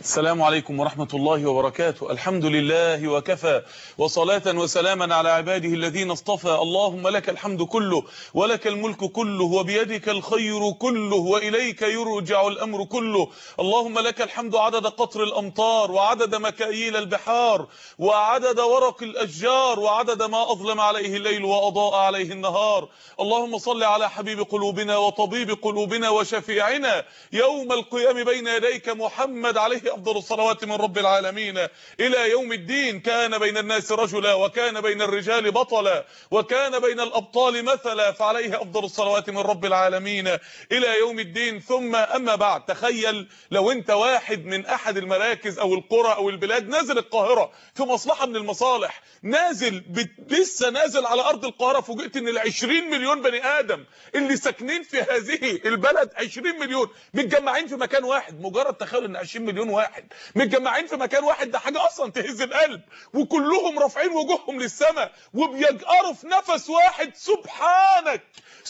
السلام عليكم ورحمة الله وبركاته الحمد لله وكفى وصلاة وسلاما على عباده الذين اصطفى اللهم لك الحمد كله ولك الملك كله وبيدك الخير كله وإليك يرجع الأمر كله اللهم لك الحمد عدد قطر الأمطار وعدد مكاييل البحار وعدد ورق الأشجار وعدد ما أظلم عليه الليل وأضاء عليه النهار اللهم صل على حبيب قلوبنا وطبيب قلوبنا وشفيعنا يوم القيام بين يديك محمد عليه أفضل الصلوات من رب العالمين إلى يوم الدين كان بين الناس رجلا وكان بين الرجال بطلا وكان بين الأبطال مثلا فعليه أفضل الصلوات من رب العالمين إلى يوم الدين ثم أما بعد تخيل لو أنت واحد من أحد المراكز أو القرى أو البلاد نازل القاهرة في مصلحة من المصالح نازل بت- لسه نازل على أرض القاهرة فوجئت إن العشرين مليون بني آدم اللي ساكنين في هذه البلد 20 مليون متجمعين في مكان واحد مجرد تخيل ان 20 مليون واحد متجمعين في مكان واحد ده حاجه اصلا تهز القلب وكلهم رافعين وجوههم للسماء وبيجأروا في نفس واحد سبحانك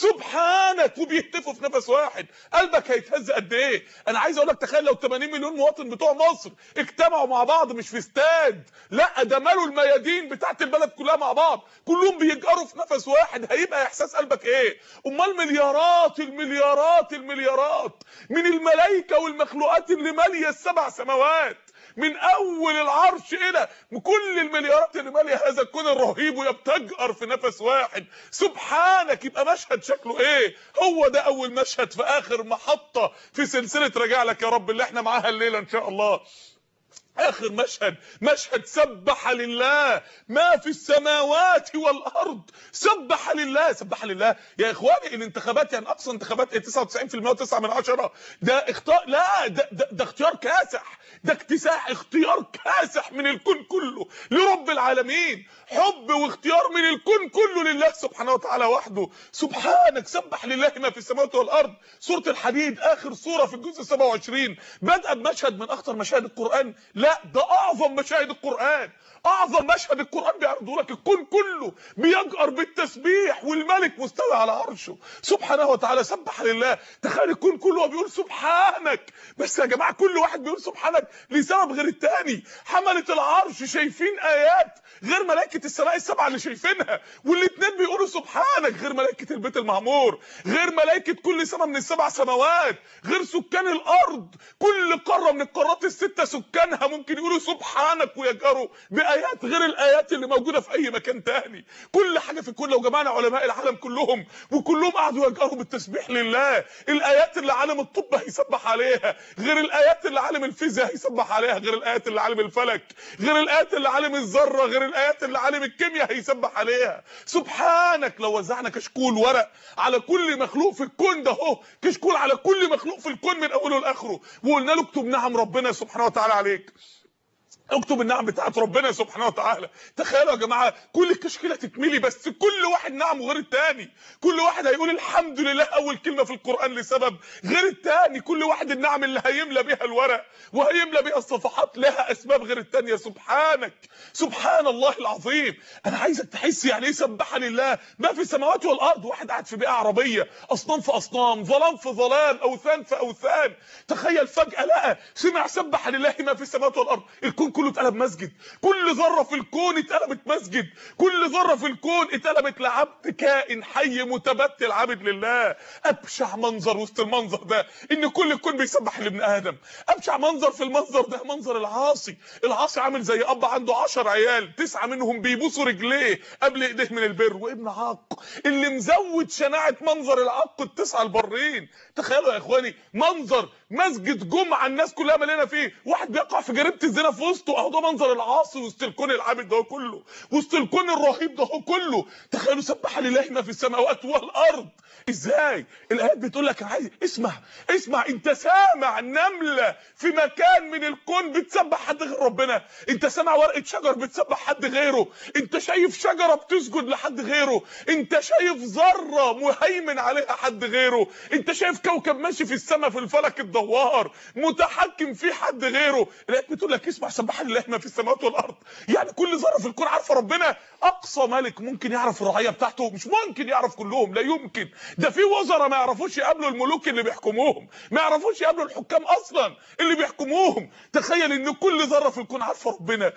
سبحانك وبيهتفوا في نفس واحد قلبك هيتهز قد ايه انا عايز اقول لك تخيل لو 80 مليون مواطن بتوع مصر اجتمعوا مع بعض مش في استاد لا ده مالوا الميادين بتاعت البلد كلها مع بعض كلهم بيجأروا في نفس واحد هيبقى احساس قلبك ايه امال مليارات المليارات المليارات من الملائكه والمخلوقات اللي ماليه السبع سماوات من اول العرش الى كل المليارات اللي ماليه هذا الكون الرهيب وهي بتجأر في نفس واحد سبحانك يبقى مشهد شكله ايه هو ده اول مشهد في اخر محطه في سلسله راجع لك يا رب اللي احنا معاها الليله ان شاء الله اخر مشهد مشهد سبح لله ما في السماوات والارض سبح لله سبح لله يا اخواني الانتخابات يعني اقصى انتخابات ايه 99% و9 من عشرة ده اختار لا ده, ده, ده اختيار كاسح ده اكتساح اختيار كاسح من الكون كله لرب العالمين حب واختيار من الكون كله لله سبحانه وتعالى وحده سبحانك سبح لله ما في السماوات والارض سوره الحديد اخر سوره في الجزء 27 بدأ بمشهد من اخطر مشاهد القران لا ده اعظم مشاهد القران اعظم مشهد القران بيعرضه لك الكون كله بيجأر بالتسبيح والملك مستوي على عرشه سبحانه وتعالى سبح لله تخيل الكون كله بيقول سبحانك بس يا جماعه كل واحد بيقول سبحانك لسبب غير التاني حمله العرش شايفين ايات غير ملائكه السماء السبعه اللي شايفينها والاثنين بيقولوا سبحانك غير ملائكه البيت المعمور غير ملائكه كل سماء من السبع سماوات غير سكان الارض كل قاره من القارات السته سكانها ممكن يقولوا سبحانك ويجأروا بايات غير الايات اللي موجوده في اي مكان تاني كل حاجه في الكون لو جمعنا علماء العالم كلهم وكلهم قعدوا يجأروا بالتسبيح لله الايات اللي عالم الطب هيسبح عليها غير الايات اللي عالم الفيزياء هيسبح عليها غير الايات اللي عالم الفلك غير الايات اللي عالم الذره غير الايات اللي عالم الكيمياء هيسبح عليها سبحانك لو وزعنا كشكول ورق على كل مخلوق في الكون ده اهو كشكول على كل مخلوق في الكون من اوله لاخره وقلنا له اكتب نعم ربنا سبحانه وتعالى عليك اكتب النعم بتاعت ربنا سبحانه وتعالى تخيلوا يا جماعه كل التشكيله تتملي بس كل واحد نعم غير التاني كل واحد هيقول الحمد لله اول كلمه في القران لسبب غير التاني كل واحد النعم اللي هيملى بيها الورق وهيملى بيها الصفحات لها اسباب غير التانيه سبحانك سبحان الله العظيم انا عايزك تحس يعني ايه سبح لله ما في السماوات والارض واحد قاعد في بيئه عربيه اصنام في اصنام ظلام في ظلام اوثان في اوثان تخيل فجاه لقى سمع سبح لله ما في السماوات والارض الكون كله اتقلب مسجد كل ذره في الكون اتقلبت مسجد كل ذره في الكون اتقلبت لعبد كائن حي متبتل عابد لله ابشع منظر وسط المنظر ده ان كل الكون بيسبح لابن ادم ابشع منظر في المنظر ده منظر العاصي العاصي عامل زي اب عنده 10 عيال تسعه منهم بيبوسوا رجليه قبل ايديه من البر وابن عاق اللي مزود شناعه منظر العاق التسعه البرين تخيلوا يا اخواني منظر مسجد جمعه الناس كلها مليانه فيه واحد بيقع في جريمه الزنا في وسطه اهو ده منظر العاصي وسط الكون العابد ده كله وسط الكون الرهيب ده كله تخيلوا سبح لله ما في السماوات والارض ازاي الايات بتقول لك عايز اسمع اسمع انت سامع نمله في مكان من الكون بتسبح حد غير ربنا انت سامع ورقه شجر بتسبح حد غيره انت شايف شجره بتسجد لحد غيره انت شايف ذره مهيمن عليها حد غيره انت شايف كوكب ماشي في السماء في الفلك الدقيق جوار متحكم فيه حد غيره الايات بتقول لك اسمع سبح لله ما في السماوات والارض يعني كل ذره في الكون عارفه ربنا اقصى ملك ممكن يعرف الرعيه بتاعته مش ممكن يعرف كلهم لا يمكن ده في وزراء ما يعرفوش يقابلوا الملوك اللي بيحكموهم ما يعرفوش يقابلوا الحكام اصلا اللي بيحكموهم تخيل ان كل ذره في الكون عارفه ربنا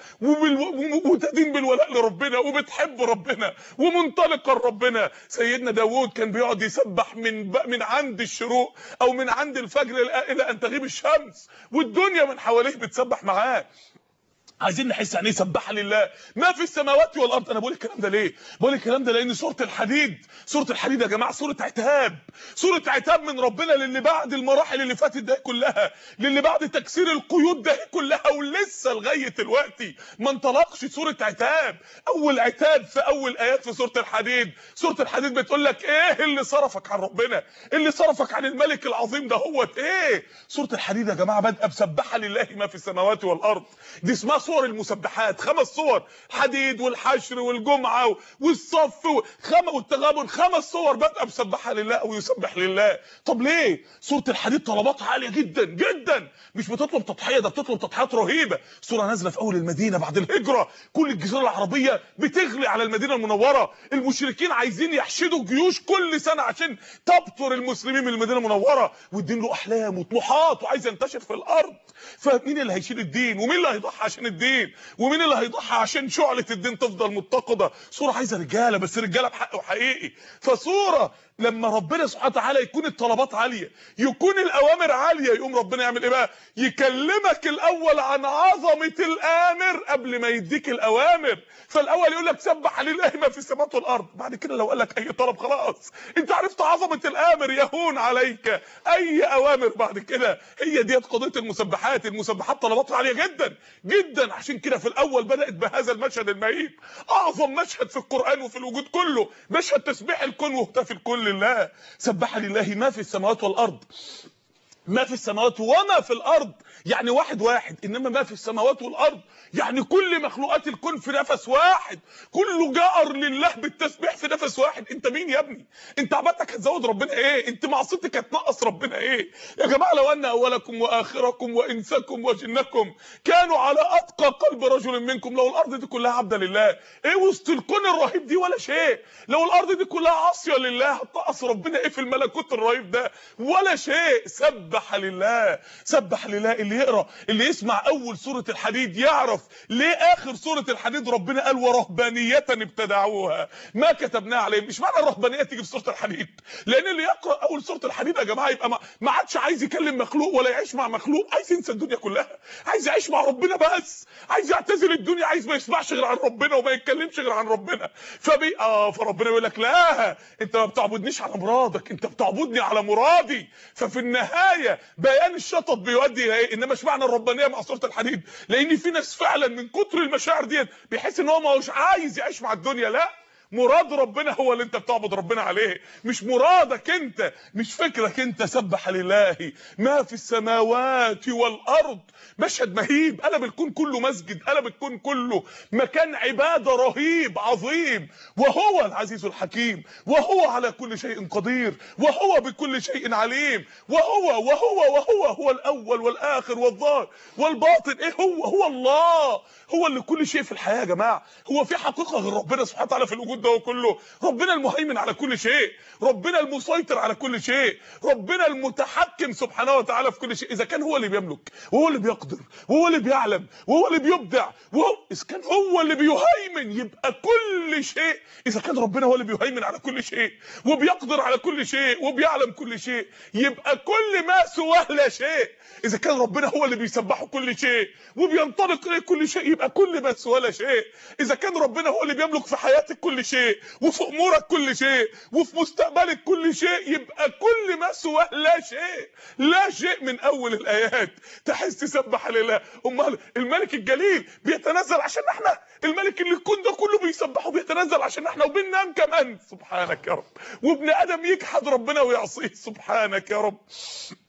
ومتدين بالولاء لربنا وبتحب ربنا ومنطلقه لربنا سيدنا داوود كان بيقعد يسبح من من عند الشروق او من عند الفجر الى ان تغيب الشمس والدنيا من حواليه بتسبح معاه عايزين نحس يعني ايه سبح لله ما في السماوات والارض انا بقول الكلام ده ليه بقول الكلام ده لان سوره الحديد سوره الحديد يا جماعه سوره عتاب سوره عتاب من ربنا للي بعد المراحل اللي فاتت ده كلها للي بعد تكسير القيود ده كلها ولسه لغايه دلوقتي ما انطلقش سوره عتاب اول عتاب في اول ايات في سوره الحديد سوره الحديد بتقول لك ايه اللي صرفك عن ربنا اللي صرفك عن الملك العظيم ده هو ايه سوره الحديد يا جماعه بادئه بسبح لله ما في السماوات والارض دي اسمها صور المسبحات خمس صور الحديد والحشر والجمعه والصف خم والتغابن خمس صور بادئه مسبحه لله او يسبح لله طب ليه سوره الحديد طلباتها عاليه جدا جدا مش بتطلب تضحيه ده بتطلب تضحيات رهيبه سوره نازله في اول المدينه بعد الهجره كل الجزيره العربيه بتغلي على المدينه المنوره المشركين عايزين يحشدوا جيوش كل سنه عشان تبطر المسلمين من المدينه المنوره والدين له احلام وطموحات وعايز ينتشر في الارض فمين اللي هيشيل الدين ومين اللي هيضحي عشان الدين ومين اللي هيضحي عشان شعله الدين تفضل متقده صوره عايزه رجاله بس رجاله بحق وحقيقي فصوره لما ربنا سبحانه وتعالى يكون الطلبات عاليه يكون الاوامر عاليه يقوم ربنا يعمل ايه بقى يكلمك الاول عن عظمه الامر قبل ما يديك الاوامر فالاول يقول لك سبح لله ما في السماوات والارض بعد كده لو قال لك اي طلب خلاص انت عرفت عظمه الامر يهون عليك اي اوامر بعد كده هي ديت قضيه المسبحات المسبحات طلباتها عاليه جدا جدا عشان كده في الاول بدات بهذا المشهد المهيب اعظم مشهد في القران وفي الوجود كله مشهد تسبيح الكون وهتاف الكل لله سبح لله ما في السماوات والارض ما في السماوات وما في الارض يعني واحد واحد انما ما في السماوات والارض يعني كل مخلوقات الكون في نفس واحد كله جأر لله بالتسبيح في نفس واحد انت مين يا ابني انت عبادتك هتزود ربنا ايه انت معصيتك هتنقص ربنا ايه يا جماعه لو ان اولكم واخركم وانسكم وجنكم كانوا على اتقى قلب رجل منكم لو الارض دي كلها عبده لله ايه وسط الكون الرهيب دي ولا شيء لو الارض دي كلها عاصيه لله هتنقص ربنا ايه في الملكوت الرهيب ده ولا شيء سبح لله سبح لله اللي يقرا اللي يسمع اول سوره الحديد يعرف ليه اخر سوره الحديد ربنا قال ورهبانيه ابتدعوها ما كتبناها عليهم مش معنى الرهبانيه تيجي في سوره الحديد لان اللي يقرا اول سوره الحديد يا جماعه يبقى ما عادش عايز يكلم مخلوق ولا يعيش مع مخلوق عايز ينسى الدنيا كلها عايز يعيش مع ربنا بس عايز يعتزل الدنيا عايز ما يسمعش غير عن ربنا وما يتكلمش غير عن ربنا فبي اه فربنا يقول لك لا انت ما بتعبدنيش على مرادك انت بتعبدني على مرادي ففي النهايه بيان الشطط بيؤدي الى ايه انما اشمعنى الربانيه مع سوره الحديد لان في ناس فعلا من كتر المشاعر ديت بيحس ان هو ما هوش عايز يعيش مع الدنيا لا مراد ربنا هو اللي انت بتعبد ربنا عليه مش مرادك انت مش فكرك انت سبح لله ما في السماوات والارض مشهد مهيب قلب الكون كله مسجد قلب الكون كله مكان عباده رهيب عظيم وهو العزيز الحكيم وهو على كل شيء قدير وهو بكل شيء عليم وهو وهو وهو هو الاول والاخر والظاهر والباطن ايه هو هو الله هو اللي كل شيء في الحياه يا جماعه هو في حقيقه غير ربنا سبحانه وتعالى في الوجود ده كله ربنا المهيمن على كل شيء ربنا المسيطر على كل شيء ربنا المتحكم سبحانه وتعالى في كل شيء اذا كان هو اللي بيملك وهو اللي بيقدر وهو اللي بيعلم وهو اللي بيبدع وهو اذا كان هو اللي بيهيمن يبقى كل شيء اذا كان ربنا هو اللي بيهيمن على كل شيء وبيقدر على كل شيء وبيعلم كل شيء يبقى كل ما سواه لا شيء اذا كان ربنا هو اللي بيسبحه كل شيء وبينطلق اليه كل شيء يبقى كل ما سواه لا شيء اذا كان ربنا هو اللي بيملك في حياتك كل شيء وفي امورك كل شيء وفي مستقبلك كل شيء يبقى كل ما سواه لا شيء لا شيء من اول الايات تحس تسبح لله امال الملك الجليل بيتنزل عشان احنا الملك اللي الكون ده كله بيسبحه بيتنزل عشان احنا وبننام كمان سبحانك يا رب وابن ادم يجحد ربنا ويعصيه سبحانك يا رب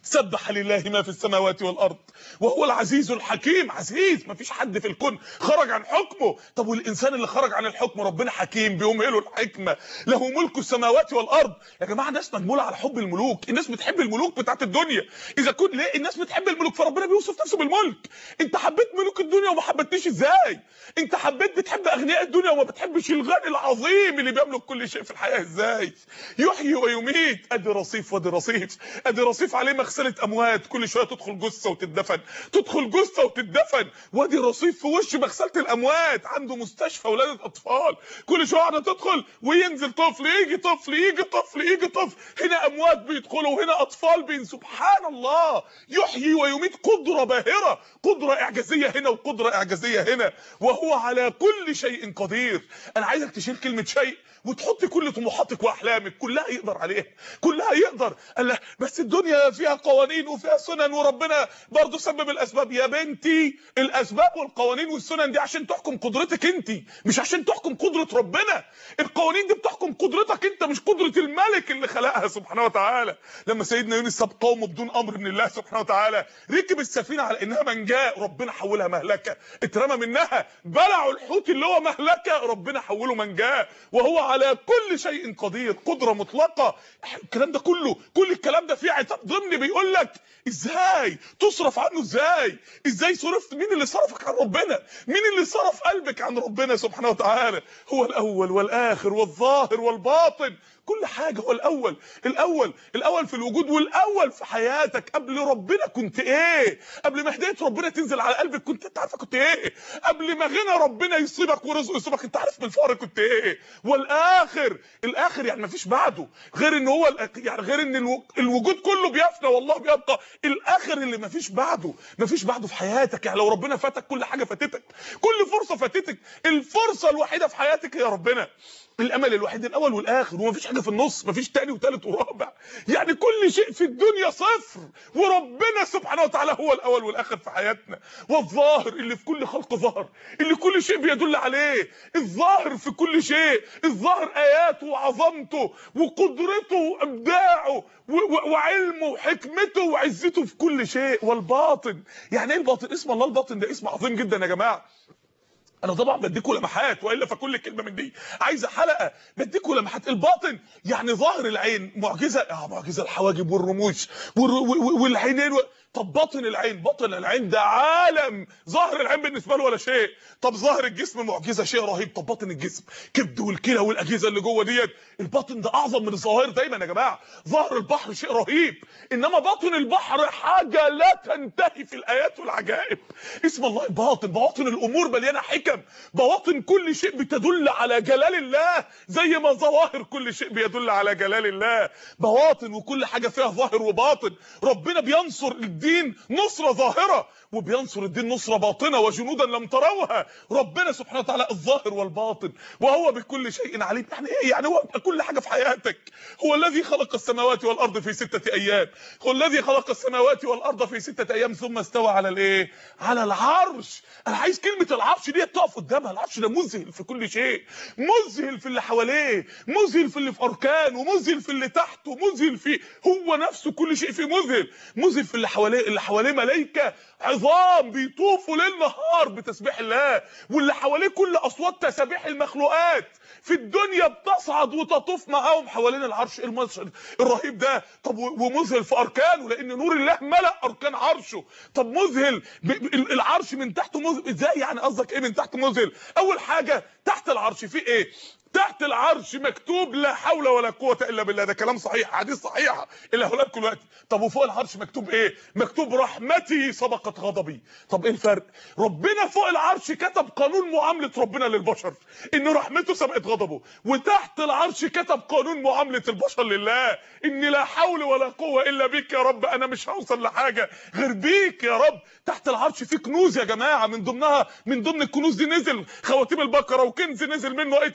سبح لله ما في السماوات والارض وهو العزيز الحكيم عزيز ما فيش حد في الكون خرج عن حكمه طب والانسان اللي خرج عن الحكم ربنا حكيم بيمهله الحكمه له ملك السماوات والارض يا جماعه الناس مجموله على حب الملوك الناس بتحب الملوك بتاعت الدنيا اذا كنت ليه الناس بتحب الملوك فربنا بيوصف نفسه بالملك انت حبيت ملوك الدنيا وما حبيتنيش ازاي انت حبيت بتحب اغنياء الدنيا وما بتحبش الغني العظيم اللي بيملك كل شيء في الحياه ازاي يحيي ويميت ادي رصيف وادي رصيف ادي رصيف عليه مغسله اموات كل شويه تدخل جثه وتدفن تدخل جثه وتدفن وادي رصيف في وش مغسله الاموات عنده مستشفى ولاده اطفال كل شويه واحده تدخل وينزل طفل يجي طفل يجي طفل يجي طفل هنا اموات بيدخلوا وهنا اطفال بين سبحان الله يحيي ويميت قدره باهره قدره اعجازيه هنا وقدره اعجازيه هنا وهو على كل شيء قدير انا عايزك تشيل كلمه شيء وتحط كل طموحاتك واحلامك كلها يقدر عليها كلها يقدر قال له بس الدنيا فيها قوانين وفيها سنن وربنا برضه سبب الاسباب يا بنتي الاسباب والقوانين والسنن دي عشان تحكم قدرتك انت مش عشان تحكم قدره ربنا القوانين دي بتحكم قدرتك انت مش قدره الملك اللي خلقها سبحانه وتعالى لما سيدنا يونس ساب قومه بدون امر من الله سبحانه وتعالى ركب السفينه على انها منجاه ربنا حولها مهلكه اترمى منها بلعوا الحوت اللي هو مهلكه ربنا حوله منجاه وهو على كل شيء قدير قدره مطلقه الكلام ده كله كل الكلام ده فيه عتاب ضمني بيقول لك ازاي تصرف عنه ازاي ازاي صرفت مين اللي صرفك عن ربنا مين اللي صرف قلبك عن ربنا سبحانه وتعالى هو الاول والاخر والظاهر والباطن كل حاجه هو الاول الاول الاول في الوجود والاول في حياتك قبل ربنا كنت ايه قبل ما هدايه ربنا تنزل على قلبك كنت انت عارفه كنت ايه قبل ما غنى ربنا يصيبك ورزقه يصيبك انت عارف من الفقر كنت ايه والاخر الاخر يعني ما فيش بعده غير ان هو يعني غير ان الوجود كله بيفنى والله بيبقى الاخر اللي ما فيش بعده ما فيش بعده في حياتك يعني لو ربنا فاتك كل حاجه فاتتك كل فرصه فاتتك الفرصه الوحيده في حياتك هي ربنا الامل الوحيد الاول والاخر ومفيش حاجه في النص مفيش تاني وتالت ورابع يعني كل شيء في الدنيا صفر وربنا سبحانه وتعالى هو الاول والاخر في حياتنا والظاهر اللي في كل خلق ظهر اللي كل شيء بيدل عليه الظاهر في كل شيء الظاهر اياته وعظمته وقدرته وابداعه وعلمه وحكمته وعزته في كل شيء والباطن يعني ايه الباطن اسم الله الباطن ده اسم عظيم جدا يا جماعه انا طبعا بديكوا لمحات والا فكل كلمه من دي عايزه حلقه بديكوا لمحات الباطن يعني ظاهر العين معجزه اه معجزه الحواجب والرموش والعينين و... طب باطن العين باطن العين ده عالم ظاهر العين بالنسبه له ولا شيء طب ظاهر الجسم معجزه شيء رهيب طب باطن الجسم كبد والكلى والاجهزه اللي جوه ديت الباطن ده اعظم من الظواهر دايما يا جماعه ظاهر البحر شيء رهيب انما باطن البحر حاجه لا تنتهي في الايات والعجائب اسم الله الباطن بواطن الامور مليانه حكم بواطن كل شيء بتدل على جلال الله زي ما ظواهر كل شيء بيدل على جلال الله بواطن وكل حاجه فيها ظاهر وباطن ربنا بينصر الدين نصره ظاهره وبينصر الدين نصره باطنه وجنودا لم تروها ربنا سبحانه وتعالى الظاهر والباطن وهو بكل شيء عليم يعني ايه يعني هو كل حاجه في حياتك هو الذي خلق السماوات والارض في سته ايام هو الذي خلق السماوات والارض في سته ايام ثم استوى على الايه على العرش انا عايز كلمه العرش دي تقف قدامها العرش ده مذهل في كل شيء مذهل في اللي حواليه مذهل في اللي في اركانه مذهل في اللي تحته مذهل في هو نفسه كل شيء فيه مذهل مذهل في اللي حواليه اللي حواليه ملائكه عظام بيطوفوا ليل نهار بتسبيح الله واللي حواليه كل اصوات تسابيح المخلوقات في الدنيا بتصعد وتطوف معاهم حوالين العرش المشهد الرهيب ده طب ومذهل في اركانه لان نور الله ملأ اركان عرشه طب مذهل العرش من تحته مذهل ازاي يعني قصدك ايه من تحت مذهل اول حاجه تحت العرش في ايه تحت العرش مكتوب لا حول ولا قوه الا بالله ده كلام صحيح حديث صحيحه اللي هقول لكم دلوقتي طب وفوق العرش مكتوب ايه مكتوب رحمتي سبقت غضبي طب ايه الفرق ربنا فوق العرش كتب قانون معامله ربنا للبشر ان رحمته سبقت غضبه وتحت العرش كتب قانون معامله البشر لله ان لا حول ولا قوه الا بك يا رب انا مش هوصل لحاجه غير بيك يا رب تحت العرش في كنوز يا جماعه من ضمنها من ضمن الكنوز دي نزل خواتيم البقره وكنز نزل منه ايه الكرسي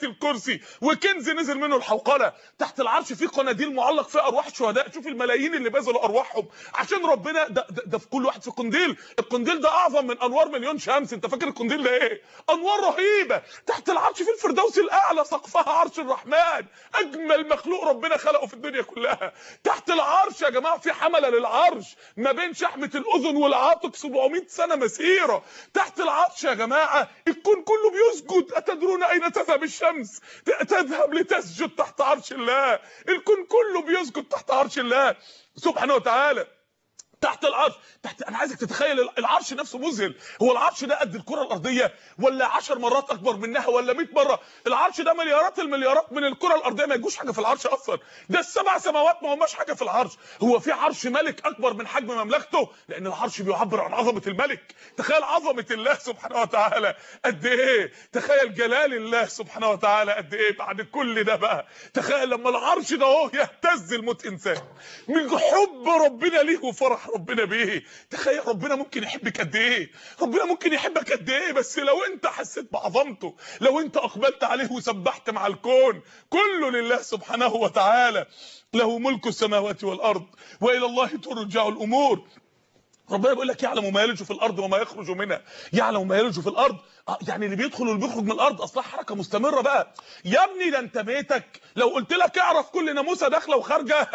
كرسي وكنز نزل منه الحوقله تحت العرش في قناديل معلق فيها ارواح الشهداء شوف الملايين اللي بذلوا ارواحهم عشان ربنا ده, ده, ده في كل واحد في قنديل القنديل ده اعظم من انوار مليون شمس انت فاكر القنديل ده ايه انوار رهيبه تحت العرش في الفردوس الاعلى سقفها عرش الرحمن اجمل مخلوق ربنا خلقه في الدنيا كلها تحت العرش يا جماعه في حمله للعرش ما بين شحمه الاذن والعاتق 700 سنه مسيره تحت العرش يا جماعه الكون كله بيسجد اتدرون اين تذهب الشمس تذهب لتسجد تحت عرش الله الكون كله بيسجد تحت عرش الله سبحانه وتعالى تحت العرش تحت انا عايزك تتخيل العرش نفسه مذهل هو العرش ده قد الكره الارضيه ولا 10 مرات اكبر منها ولا 100 مره العرش ده مليارات المليارات من الكره الارضيه ما يجوش حاجه في العرش اصلا ده السبع سماوات ما هماش حاجه في العرش هو في عرش ملك اكبر من حجم مملكته لان العرش بيعبر عن عظمه الملك تخيل عظمه الله سبحانه وتعالى قد ايه تخيل جلال الله سبحانه وتعالى قد ايه بعد كل ده بقى تخيل لما العرش ده اهو يهتز الموت انسان من حب ربنا ليه وفرح ربنا بيه تخيل ربنا ممكن يحبك قد ايه ربنا ممكن يحبك قد ايه بس لو انت حسيت بعظمته لو انت اقبلت عليه وسبحت مع الكون كله لله سبحانه وتعالى له ملك السماوات والارض والى الله ترجع الامور ربنا بيقول لك يعلم ما يلج في الارض وما يخرج منها يعلم ما يلج في الارض اه يعني اللي بيدخل واللي بيخرج من الارض اصلا حركه مستمره بقى يا ابني ده انت بيتك لو قلت لك اعرف كل ناموسه داخله وخارجه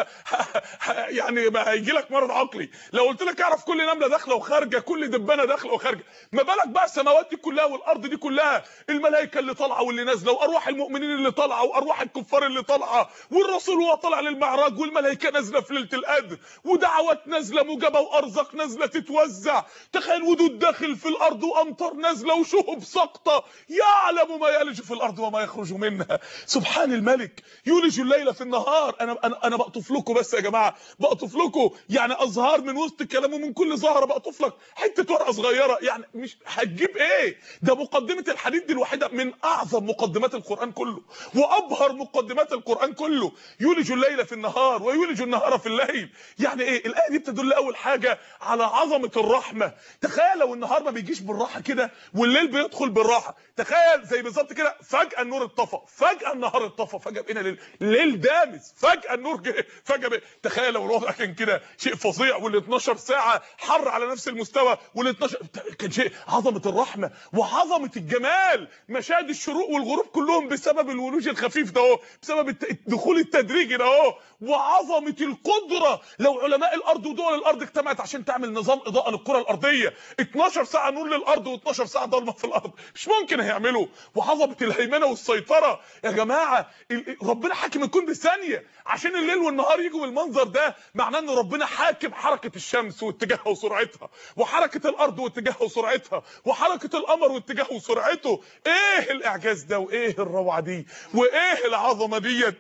يعني ما هيجي لك مرض عقلي لو قلت لك اعرف كل نمله داخله وخارجه كل دبانه داخله وخارجه ما بالك بقى السماوات دي كلها والارض دي كلها الملائكه اللي طالعه واللي نازله وارواح المؤمنين اللي طالعه وارواح الكفار اللي طالعه والرسول وهو طالع للمعراج والملائكه نازله في ليله القدر ودعوات نازله مجابه وارزاق نازله تتوزع تخيل ودود داخل في الارض وامطار نازله وشهب سقطه يعلم ما يلج في الارض وما يخرج منها سبحان الملك يولج الليل في النهار انا انا انا بقطف لكم بس يا جماعه بقطف لكم يعني ازهار من وسط الكلام ومن كل زهره بقطف لك حته ورقه صغيره يعني مش هتجيب ايه ده مقدمه الحديث دي الوحيده من اعظم مقدمات القران كله وابهر مقدمات القران كله يولج الليل في النهار ويولج النهار في الليل يعني ايه الايه دي بتدل اول حاجه على عظمه الرحمه تخيل لو النهار ما بيجيش بالراحه كده والليل بيدخل بالراحه تخيل زي بالظبط كده فجاه النور اتطفى فجاه النهار اتطفى فجاه بقينا ليل ليل دامس فجاه النور جه فجاه بقى. تخيل لو الوضع كان كده شيء فظيع وال 12 ساعه حر على نفس المستوى وال 12 كان شيء عظمه الرحمه وعظمه الجمال مشاهد الشروق والغروب كلهم بسبب الولوج الخفيف ده اهو بسبب الدخول التدريجي ده اهو وعظمه القدره لو علماء الارض ودول الارض اجتمعت عشان تعمل نظام اضاءه للكره الارضيه 12 ساعه نور للارض و12 ساعه ضلمه في الارض مش ممكن هيعملوا وعظمه الهيمنه والسيطره يا جماعه ربنا حاكم الكون بثانيه عشان الليل والنهار يجوا بالمنظر ده معناه ان ربنا حاكم حركه الشمس واتجاهها وسرعتها وحركه الارض واتجاهها وسرعتها وحركه القمر واتجاهه وسرعته ايه الاعجاز ده وايه الروعه دي وايه العظمه ديت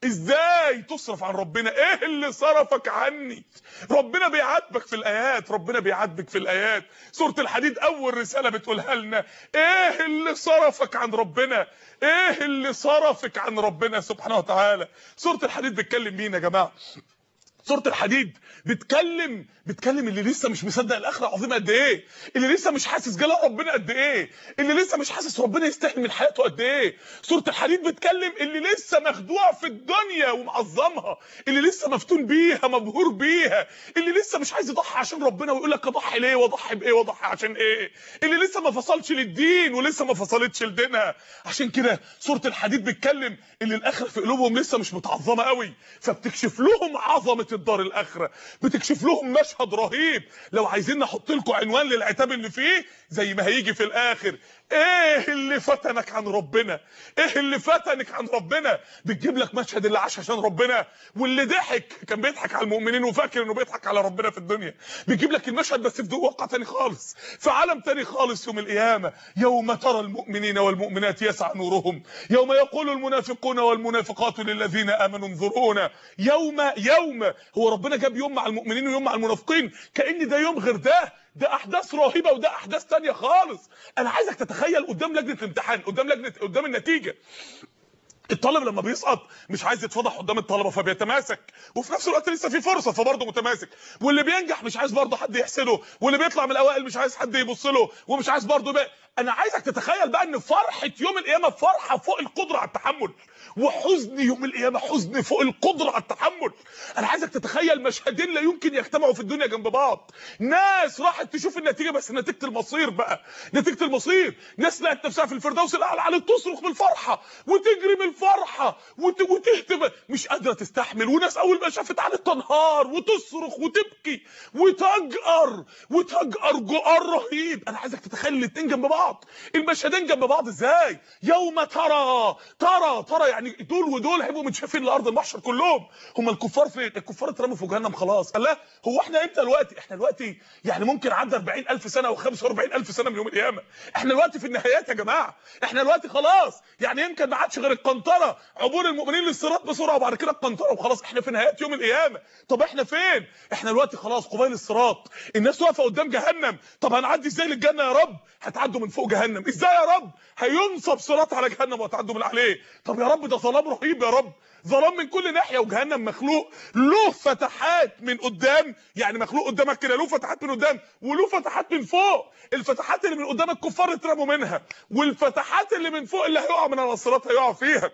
ازاي تصرف عن ربنا ايه اللي صرفك عني ربنا بيعاتبك في الايات ربنا بيعاتبك في الايات سوره الحديد اول رساله بتقولها لنا ايه اللي صرفك عن ربنا ايه اللي صرفك عن ربنا سبحانه وتعالى سوره الحديد بتكلم مين يا جماعه سوره الحديد بتكلم بتكلم اللي لسه مش مصدق الاخره عظيمه قد ايه اللي لسه مش حاسس جلال ربنا قد ايه اللي لسه مش حاسس ربنا يستاهل من حياته قد ايه سوره الحديد بتكلم اللي لسه مخدوع في الدنيا ومعظمها اللي لسه مفتون بيها مبهور بيها اللي لسه مش عايز يضحي عشان ربنا ويقول لك اضحي ليه واضحي بايه واضحي عشان ايه اللي لسه ما فصلش للدين ولسه ما فصلتش لدينها عشان كده سوره الحديد بتكلم اللي الاخره في قلوبهم لسه مش متعظمه قوي فبتكشف لهم عظمه الدار الاخره بتكشف لهم مشهد رهيب لو عايزين نحط لكم عنوان للعتاب اللي فيه زي ما هيجي في الاخر ايه اللي فتنك عن ربنا ايه اللي فتنك عن ربنا بتجيب لك مشهد اللي عاش عشان ربنا واللي ضحك كان بيضحك على المؤمنين وفاكر انه بيضحك على ربنا في الدنيا بيجيب لك المشهد بس في واقع تاني خالص في عالم تاني خالص يوم القيامه يوم ترى المؤمنين والمؤمنات يسعى نورهم يوم يقول المنافقون والمنافقات للذين امنوا انظرونا يوم يوم هو ربنا جاب يوم مع المؤمنين ويوم مع المنافقين كان ده يوم غير ده ده احداث رهيبه وده احداث تانية خالص انا عايزك تتخيل قدام لجنه الامتحان قدام لجنه قدام النتيجه الطالب لما بيسقط مش عايز يتفضح قدام الطلبه فبيتماسك وفي نفس الوقت لسه في فرصه فبرضه متماسك واللي بينجح مش عايز برضه حد يحسده واللي بيطلع من الاوائل مش عايز حد يبص له ومش عايز برضه بقى انا عايزك تتخيل بقى ان فرحه يوم القيامه فرحه فوق القدره على التحمل وحزن يوم القيامه حزن فوق القدره على التحمل انا عايزك تتخيل مشهدين لا يمكن يجتمعوا في الدنيا جنب بعض ناس راحت تشوف النتيجه بس نتيجه المصير بقى نتيجه المصير ناس لقت نفسها في الفردوس الاعلى على تصرخ من الفرحه وتجري من الفرحه وت... وتهتم مش قادره تستحمل وناس اول ما شافت على تنهار وتصرخ وتبكي وتجأر وتجأر جؤر رهيب انا عايزك تتخيل الاتنين جنب بعض المشهدين جنب بعض ازاي يوم ترى ترى ترى يعني دول ودول هيبقوا متشافين لارض المحشر كلهم هم الكفار فين الكفار اترموا في جهنم خلاص قال لا هو احنا امتى دلوقتي احنا دلوقتي يعني ممكن عدى 40000 سنه او 45000 سنه من يوم القيامه احنا دلوقتي في النهايات يا جماعه احنا دلوقتي خلاص يعني يمكن ما عادش غير القنطره عبور المؤمنين للصراط بسرعه وبعد كده القنطره وخلاص احنا في نهايات يوم القيامه طب احنا فين احنا دلوقتي خلاص قبيل الصراط الناس واقفه قدام جهنم طب هنعدي ازاي للجنه يا رب هتعدوا من فوق جهنم ازاي يا رب هينصب صراط على جهنم وهتعدوا من عليه طب يا رب ده ظلام رهيب يا رب ظلام من كل ناحيه وجهنم مخلوق له فتحات من قدام يعني مخلوق قدامك كده له فتحات من قدام وله فتحات من فوق الفتحات اللي من قدام الكفار اترموا منها والفتحات اللي من فوق اللي هيقع من على الصراط هيقع فيها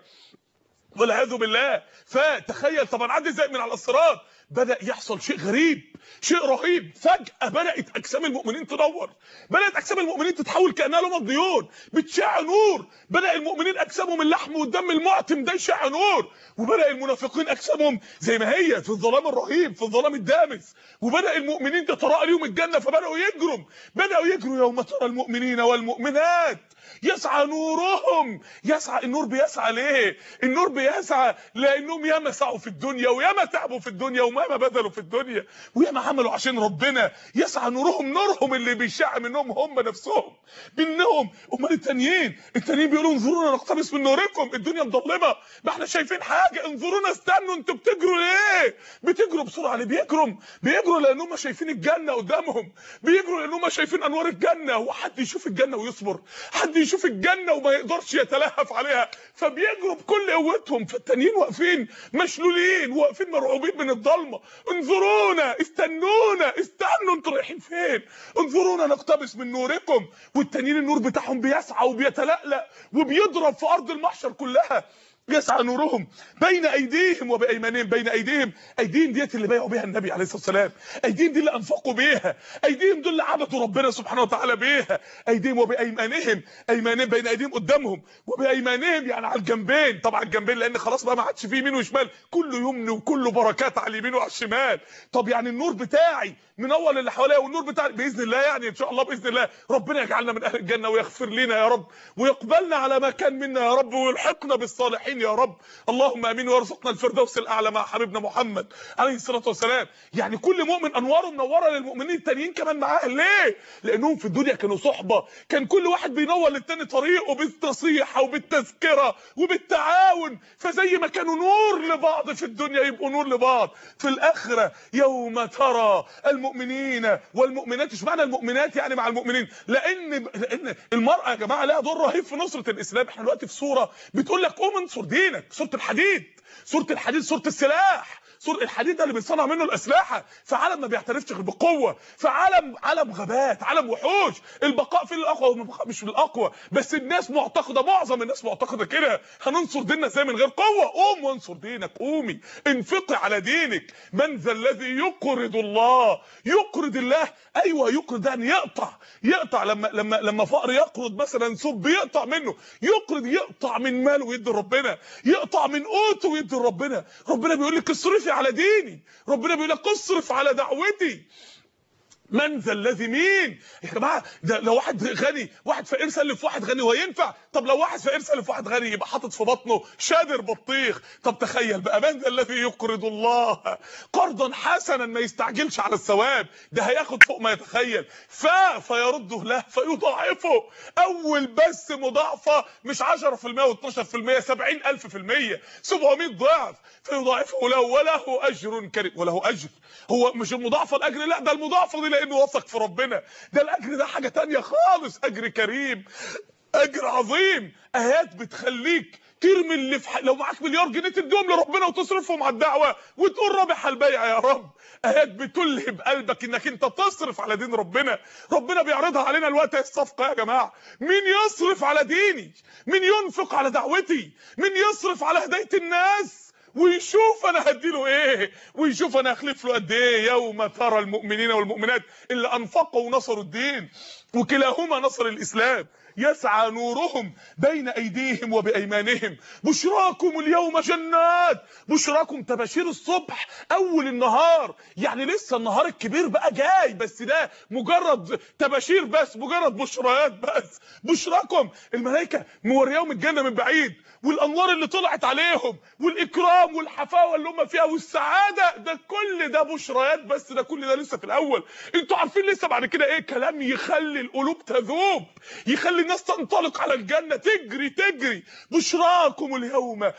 والعياذ بالله فتخيل طب هنعدي ازاي من على الصراط بدا يحصل شيء غريب شيء رهيب فجاه بدات اجسام المؤمنين تنور بدات اجسام المؤمنين تتحول كانها لهم الضيون بتشع نور بدا المؤمنين اجسامهم اللحم والدم المعتم ده يشع نور وبدا المنافقين اجسامهم زي ما هي في الظلام الرهيب في الظلام الدامس وبدا المؤمنين تتراءى لهم الجنه فبداوا يجروا بداوا يجروا يوم ترى المؤمنين والمؤمنات يسعى نورهم يسعى النور بيسعى ليه النور بيسعى لانهم ياما سعوا في الدنيا وياما تعبوا في الدنيا وياما بذلوا في الدنيا وياما عملوا عشان ربنا يسعى نورهم نورهم اللي بيشع منهم هم نفسهم منهم امال التانيين التانيين بيقولوا انظرونا نقتبس من نوركم الدنيا مظلمه ما احنا شايفين حاجه انظرونا استنوا انتوا بتجروا ليه بتجروا بسرعه ليه بيجروا بيجروا لانهم شايفين الجنه قدامهم بيجروا لانهم شايفين انوار الجنه وحد يشوف الجنه ويصبر حد يشوف الجنه وما يقدرش يتلهف عليها فبيجروا بكل قوتهم فالتانيين واقفين مشلولين واقفين مرعوبين من الضلمه انظرونا استنونا استنوا انتوا رايحين فين انظرونا نقتبس من نوركم والتانيين النور بتاعهم بيسعى وبيتلألأ وبيضرب في ارض المحشر كلها يسعى نورهم بين ايديهم وبايمانهم بين ايديهم ايديهم ديت اللي بايعوا بيها النبي عليه الصلاه والسلام ايديهم دي اللي انفقوا بيها ايديهم دول اللي عبدوا ربنا سبحانه وتعالى بيها ايديهم وبايمانهم ايمانهم بين ايديهم قدامهم وبايمانهم يعني على الجنبين طبعا الجنبين لان خلاص بقى ما عادش فيه يمين وشمال كله يمن وكله بركات على اليمين وعلى الشمال طب يعني النور بتاعي منور اللي حواليا والنور بتاعي باذن الله يعني ان شاء الله باذن الله ربنا يجعلنا من اهل الجنه ويغفر لنا يا رب ويقبلنا على ما كان منا يا رب ويلحقنا بالصالحين يا رب اللهم امين وارزقنا الفردوس الاعلى مع حبيبنا محمد عليه الصلاه والسلام يعني كل مؤمن انواره منوره للمؤمنين التانيين كمان معاه ليه لانهم في الدنيا كانوا صحبه كان كل واحد بينور للتاني طريقه بالنصيحه وبالتذكره وبالتعاون فزي ما كانوا نور لبعض في الدنيا يبقوا نور لبعض في الاخره يوم ترى المؤمنين والمؤمنات مش معنى المؤمنات يعني مع المؤمنين لان لان المراه يا جماعه لها دور رهيب في نصره الاسلام احنا دلوقتي في سوره بتقول لك قوم انصر دينك سوره الحديد سوره الحديد سوره السلاح سور الحديد ده اللي بيصنع منه الاسلحه في عالم ما بيعترفش غير بالقوه في عالم عالم غابات عالم وحوش البقاء في الاقوى والبقاء مش في الاقوى بس الناس معتقده معظم الناس معتقده كده هننصر ديننا ازاي من غير قوه قوم وانصر دينك قومي انفقي على دينك من ذا الذي يقرض الله يقرض الله ايوه يقرض يعني يقطع يقطع لما لما لما فقر يقرض مثلا سب يقطع منه يقرض يقطع من ماله ويدي ربنا يقطع من قوته ويدي ربنا ربنا بيقول لك اصرفي على ديني ربنا بيقول لك اصرف على دعوتي من ذا الذي مين يا جماعه ده لو واحد غني واحد فقير سلف واحد غني هو ينفع طب لو واحد فقير سلف واحد غني يبقى حاطط في بطنه شادر بطيخ طب تخيل بقى من ذا الذي يقرض الله قرضا حسنا ما يستعجلش على الثواب ده هياخد فوق ما يتخيل ف فيرده له فيضاعفه اول بس مضاعفه مش 10% و12% 70000 في المية 700 ضعف فيضاعفه له وله اجر كريم وله اجر هو مش المضاعفه الاجر لا ده المضاعفه دي لانه وثق في ربنا ده الاجر ده حاجه تانية خالص اجر كريم اجر عظيم ايات بتخليك ترمي اللي في ح... لو معاك مليار جنيه تديهم لربنا وتصرفهم على الدعوه وتقول رابح البيع يا رب ايات بتلهب قلبك انك انت تصرف على دين ربنا ربنا بيعرضها علينا الوقت الصفقه يا جماعه مين يصرف على ديني مين ينفق على دعوتي مين يصرف على هدايه الناس ويشوف انا هديله ايه ويشوف انا هخلف له قد ايه يوم ترى المؤمنين والمؤمنات اللي انفقوا ونصروا الدين وكلاهما نصر الاسلام يسعى نورهم بين ايديهم وبايمانهم بشراكم اليوم جنات بشراكم تباشير الصبح اول النهار يعني لسه النهار الكبير بقى جاي بس ده مجرد تباشير بس مجرد بشريات بس بشراكم الملائكه مورياهم الجنه من بعيد والانوار اللي طلعت عليهم والاكرام والحفاوه اللي هم فيها والسعاده ده كل ده بشريات بس ده كل ده لسه في الاول انتوا عارفين لسه بعد كده ايه كلام يخلي القلوب تذوب يخلي الناس تنطلق على الجنه تجري تجري بشراكم اليوم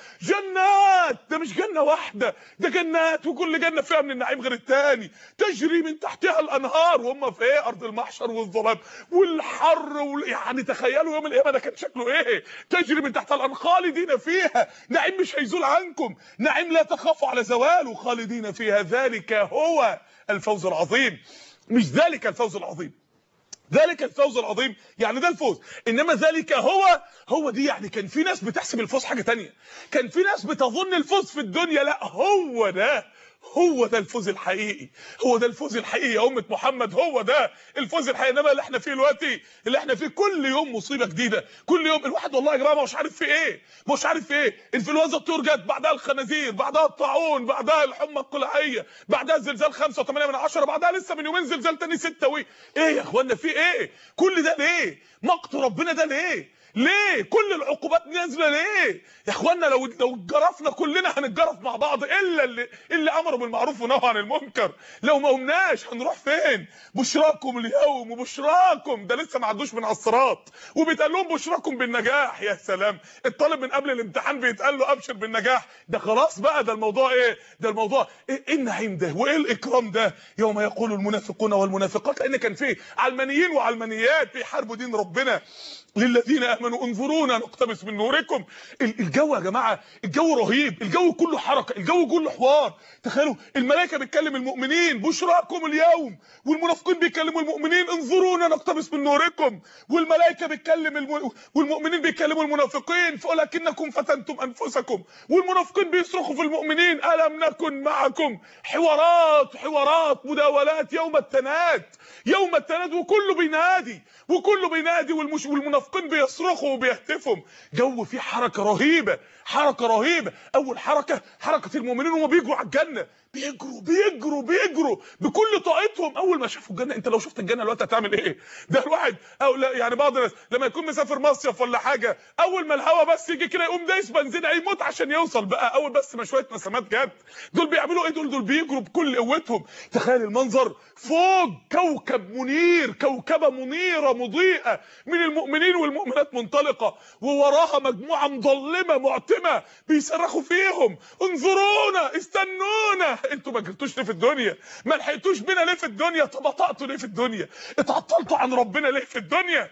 جنات ده مش جنه واحده ده جنات وكل جنه فيها من النعيم غير التاني تجري من تحتها الانهار وهم في ايه ارض المحشر والظلام والحر وال... يعني تخيلوا يوم القيامه ده كان شكله ايه تجري من تحتها الانهار خالدين فيها نعيم مش هيزول عنكم نعيم لا تخافوا على زواله خالدين فيها ذلك هو الفوز العظيم مش ذلك الفوز العظيم ذلك الفوز العظيم يعني ده الفوز انما ذلك هو هو دي يعني كان في ناس بتحسب الفوز حاجه تانية كان في ناس بتظن الفوز في الدنيا لا هو ده هو ده الفوز الحقيقي هو ده الفوز الحقيقي يا امه محمد هو ده الفوز الحقيقي انما اللي احنا فيه دلوقتي اللي احنا فيه كل يوم مصيبه جديده كل يوم الواحد والله يا جماعه مش عارف في ايه مش عارف في ايه انفلونزا الطيور جت بعدها الخنازير بعدها الطاعون بعدها الحمى القلعيه بعدها الزلزال 5 و8 من 10 بعدها لسه من يومين زلزال تاني 6 و ايه يا اخوانا في ايه كل ده ليه مقت ربنا ده ليه ليه كل العقوبات نازله ليه يا اخوانا لو لو اتجرفنا كلنا هنتجرف مع بعض الا اللي اللي امروا بالمعروف ونهوا عن المنكر لو ما قمناش هنروح فين بشراكم اليوم وبشراكم ده لسه ما عدوش من على الصراط وبيتقال لهم بشراكم بالنجاح يا سلام الطالب من قبل الامتحان بيتقال له ابشر بالنجاح ده خلاص بقى ده الموضوع ايه ده الموضوع ايه إيه النعيم ده وايه الاكرام ده يوم يقول المنافقون والمنافقات لان كان في علمانيين وعلمانيات بيحاربوا دين ربنا للذين امنوا انظرونا نقتبس من نوركم ال- الجو يا جماعه الجو رهيب الجو كله حركه الجو كله حوار تخيلوا الملائكه بتكلم المؤمنين بشراكم اليوم والمنافقين بيكلموا المؤمنين انظرونا نقتبس من نوركم والملائكه بتكلم الم... والمؤمنين بيكلموا المنافقين ولكنكم فتنتم انفسكم والمنافقين بيصرخوا في المؤمنين الم نكن معكم حوارات حوارات مداولات يوم التناد يوم التناد وكله بينادي وكله بينادي والمش والمنافقين بيصرخوا وبيهتفوا جو فيه حركه رهيبه حركه رهيبه اول حركه حركه المؤمنين وهم بيجروا على الجنه بيجروا بيجروا بيجروا بكل طاقتهم اول ما شافوا الجنه انت لو شفت الجنه دلوقتي هتعمل ايه ده الواحد او لا يعني بعض الناس لما يكون مسافر مصيف ولا حاجه اول ما الهوا بس يجي كده يقوم دايس بنزين هيموت عشان يوصل بقى اول بس ما شويه نسمات جت دول بيعملوا ايه دول دول بيجروا بكل قوتهم تخيل المنظر فوق كوكب منير كوكبه منيره مضيئه من المؤمنين والمؤمنات منطلقه ووراها مجموعه مظلمه معتمه بيصرخوا فيهم انظرونا استنونا انتوا ما جبتوش ليه في الدنيا ما لحقتوش بينا ليه في الدنيا طب بطأتوا ليه في الدنيا اتعطلتوا عن ربنا ليه في الدنيا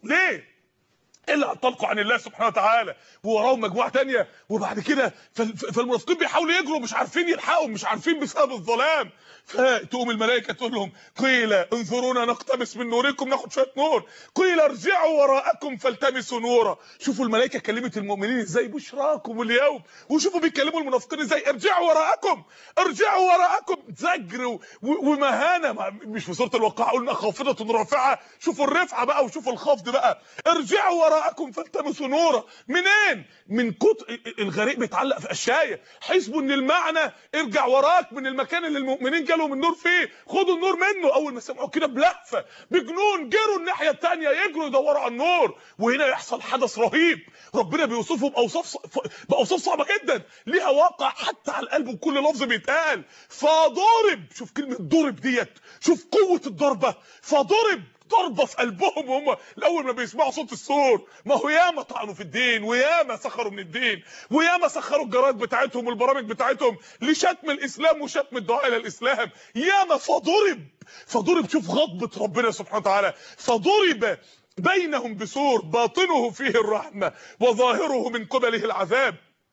ليه اللي عطلقوا عن الله سبحانه وتعالى ووراهم مجموعه تانية وبعد كده فال- فالمنافقين بيحاولوا يجروا مش عارفين يلحقوا مش عارفين بسبب الظلام فتقوم الملائكه تقول لهم قيل انظرونا نقتبس من نوركم ناخد شويه نور قيل ارجعوا وراءكم فالتمسوا نورا شوفوا الملائكه كلمت المؤمنين ازاي بشراكم اليوم وشوفوا بيكلموا المنافقين ازاي ارجعوا وراءكم ارجعوا وراءكم زجر و- و- ومهانه ما- مش في سوره الواقعه قلنا خافضه رافعه شوفوا الرفعه بقى وشوفوا الخفض بقى ارجعوا وراءكم فالتمسوا نورا منين من كتر الغريق بيتعلق في قشايه حسبوا ان المعنى ارجع وراك من المكان اللي المؤمنين جالهم النور فيه خدوا النور منه اول ما سمعوا كده بلهفه بجنون جروا الناحيه الثانيه يجروا يدوروا على النور وهنا يحصل حدث رهيب ربنا بيوصفه باوصاف ص- باوصاف صعبه جدا ليها واقع حتى على القلب وكل لفظ بيتقال فضرب شوف كلمه ضرب ديت شوف قوه الضربه فضرب ضربه في قلبهم وهم الاول ما بيسمعوا صوت السور ما هو ياما طعنوا في الدين وياما سخروا من الدين وياما سخروا الجرايد بتاعتهم والبرامج بتاعتهم لشتم الاسلام وشتم الدعاء الى الاسلام ياما فضرب فضرب شوف غضبه ربنا سبحانه وتعالى فضرب بينهم بسور باطنه فيه الرحمه وظاهره من قبله العذاب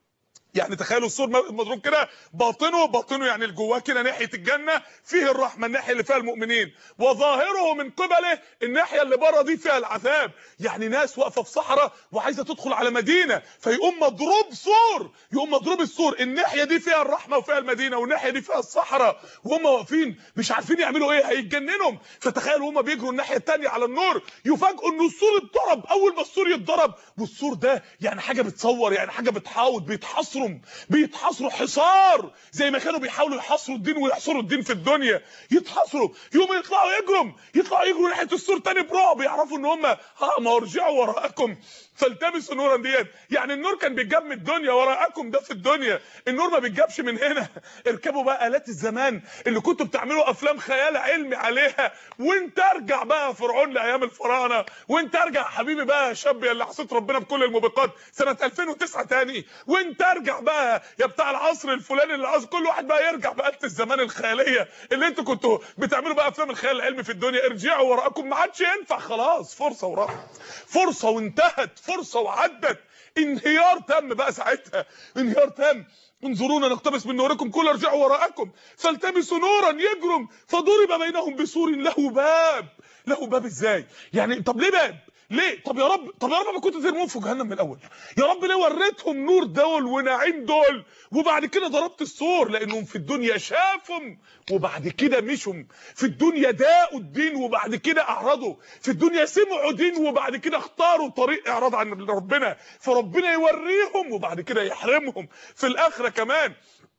يعني تخيلوا السور مضروب كده باطنه باطنه يعني الجواه كده ناحيه الجنه فيه الرحمه الناحيه اللي فيها المؤمنين وظاهره من قبله الناحيه اللي بره دي فيها العذاب يعني ناس واقفه في صحراء وعايزه تدخل على مدينه فيقوم مضروب سور يقوم مضروب السور الناحيه دي فيها الرحمه وفيها المدينه والناحيه دي فيها الصحراء وهم واقفين مش عارفين يعملوا ايه هيتجننهم فتخيلوا هم بيجروا الناحيه الثانيه على النور يفاجئوا ان السور اتضرب اول ما السور يتضرب والسور ده يعني حاجه بتصور يعني حاجه بتحاول بيتحصروا بيتحصروا حصار زي ما كانوا بيحاولوا يحصروا الدين ويحصروا الدين في الدنيا يتحصروا يوم يطلعوا يجروا يطلعوا يجروا ناحيه السور تاني برعب يعرفوا ان هم ها ما ارجعوا وراءكم فالتمسوا نورا ديت يعني النور كان بيتجاب من الدنيا وراءكم ده في الدنيا النور ما بيتجابش من هنا اركبوا بقى الات الزمان اللي كنتوا بتعملوا افلام خيال علمي عليها وانت ارجع بقى فرعون لايام الفراعنه وانت ارجع حبيبي بقى يا شاب يا اللي حسيت ربنا بكل الموبقات سنه 2009 تاني وانت ارجع بقى يا بتاع العصر الفلاني اللي العصر كل واحد بقى يرجع بآلة الزمان الخياليه اللي انتوا كنتوا بتعملوا بقى افلام الخيال العلمي في الدنيا ارجعوا وراءكم ما عادش ينفع خلاص فرصه وراحت فرصه وانتهت فرصه وعدت انهيار تم بقى ساعتها انهيار تم انظرونا نقتبس من نوركم كل ارجعوا وراءكم فالتمسوا نورا يجرم فضرب بينهم بسور له باب له باب ازاي يعني طب ليه باب ليه طب يا رب طب يا رب ما كنت ترموهم في جهنم من الاول يا رب ليه وريتهم نور دول ونعيم دول وبعد كده ضربت السور لانهم في الدنيا شافهم وبعد كده مشوا في الدنيا داقوا الدين وبعد كده اعرضوا في الدنيا سمعوا دين وبعد كده اختاروا طريق اعراض عن ربنا فربنا يوريهم وبعد كده يحرمهم في الاخره كمان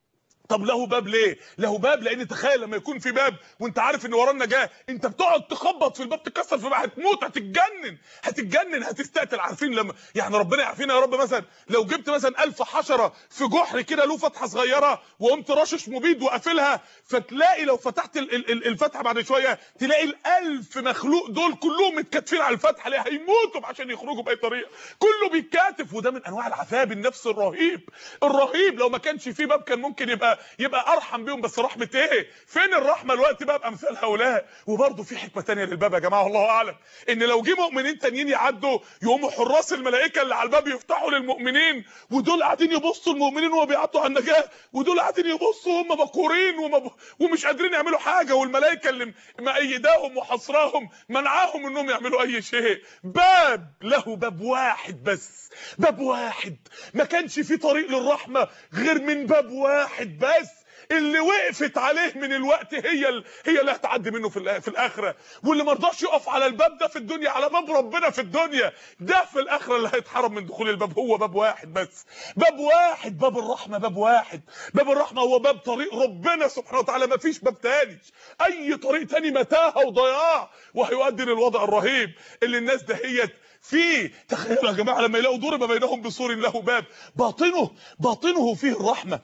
طب له باب ليه له باب لان تخيل لما يكون في باب وانت عارف ان وراه النجاه انت بتقعد تخبط في الباب تكسر في باب هتموت هتتجنن هتتجنن هتستقتل عارفين لما يعني ربنا يعافينا يا رب مثلا لو جبت مثلا ألف حشره في جحر كده له فتحه صغيره وقمت رشش مبيد وقافلها فتلاقي لو فتحت ال- ال- ال- الفتحه بعد شويه تلاقي الألف مخلوق دول كلهم متكاتفين على الفتحه ليه هيموتوا عشان يخرجوا باي طريقه كله بيتكاتف وده من انواع العذاب النفسي الرهيب الرهيب لو ما كانش في باب كان ممكن يبقى يبقى ارحم بيهم بس رحمه ايه فين الرحمه الوقت بقى بامثال هؤلاء وبرضه في حكمه تانية للباب يا جماعه والله اعلم ان لو جه مؤمنين تانيين يعدوا يقوموا حراس الملائكه اللي على الباب يفتحوا للمؤمنين ودول قاعدين يبصوا المؤمنين وهو بيعدوا على النجاه ودول قاعدين يبصوا وهم مقهورين وما ومش قادرين يعملوا حاجه والملائكه اللي مأيداهم وحصراهم منعاهم انهم يعملوا اي شيء باب له باب واحد بس باب واحد ما كانش في طريق للرحمه غير من باب واحد بس اللي وقفت عليه من الوقت هي ال... هي اللي هتعدي منه في الآ- في الاخره واللي ما رضاش يقف على الباب ده في الدنيا على باب ربنا في الدنيا ده في الاخره اللي هيتحرم من دخول الباب هو باب واحد بس باب واحد باب الرحمه باب واحد باب الرحمه هو باب طريق ربنا سبحانه وتعالى ما فيش باب تاني اي طريق تاني متاهه وضياع وهيؤدي للوضع الرهيب اللي الناس دهيت فيه تخيلوا يا جماعه لما يلاقوا ضرب بينهم بسور له باب باطنه باطنه فيه الرحمه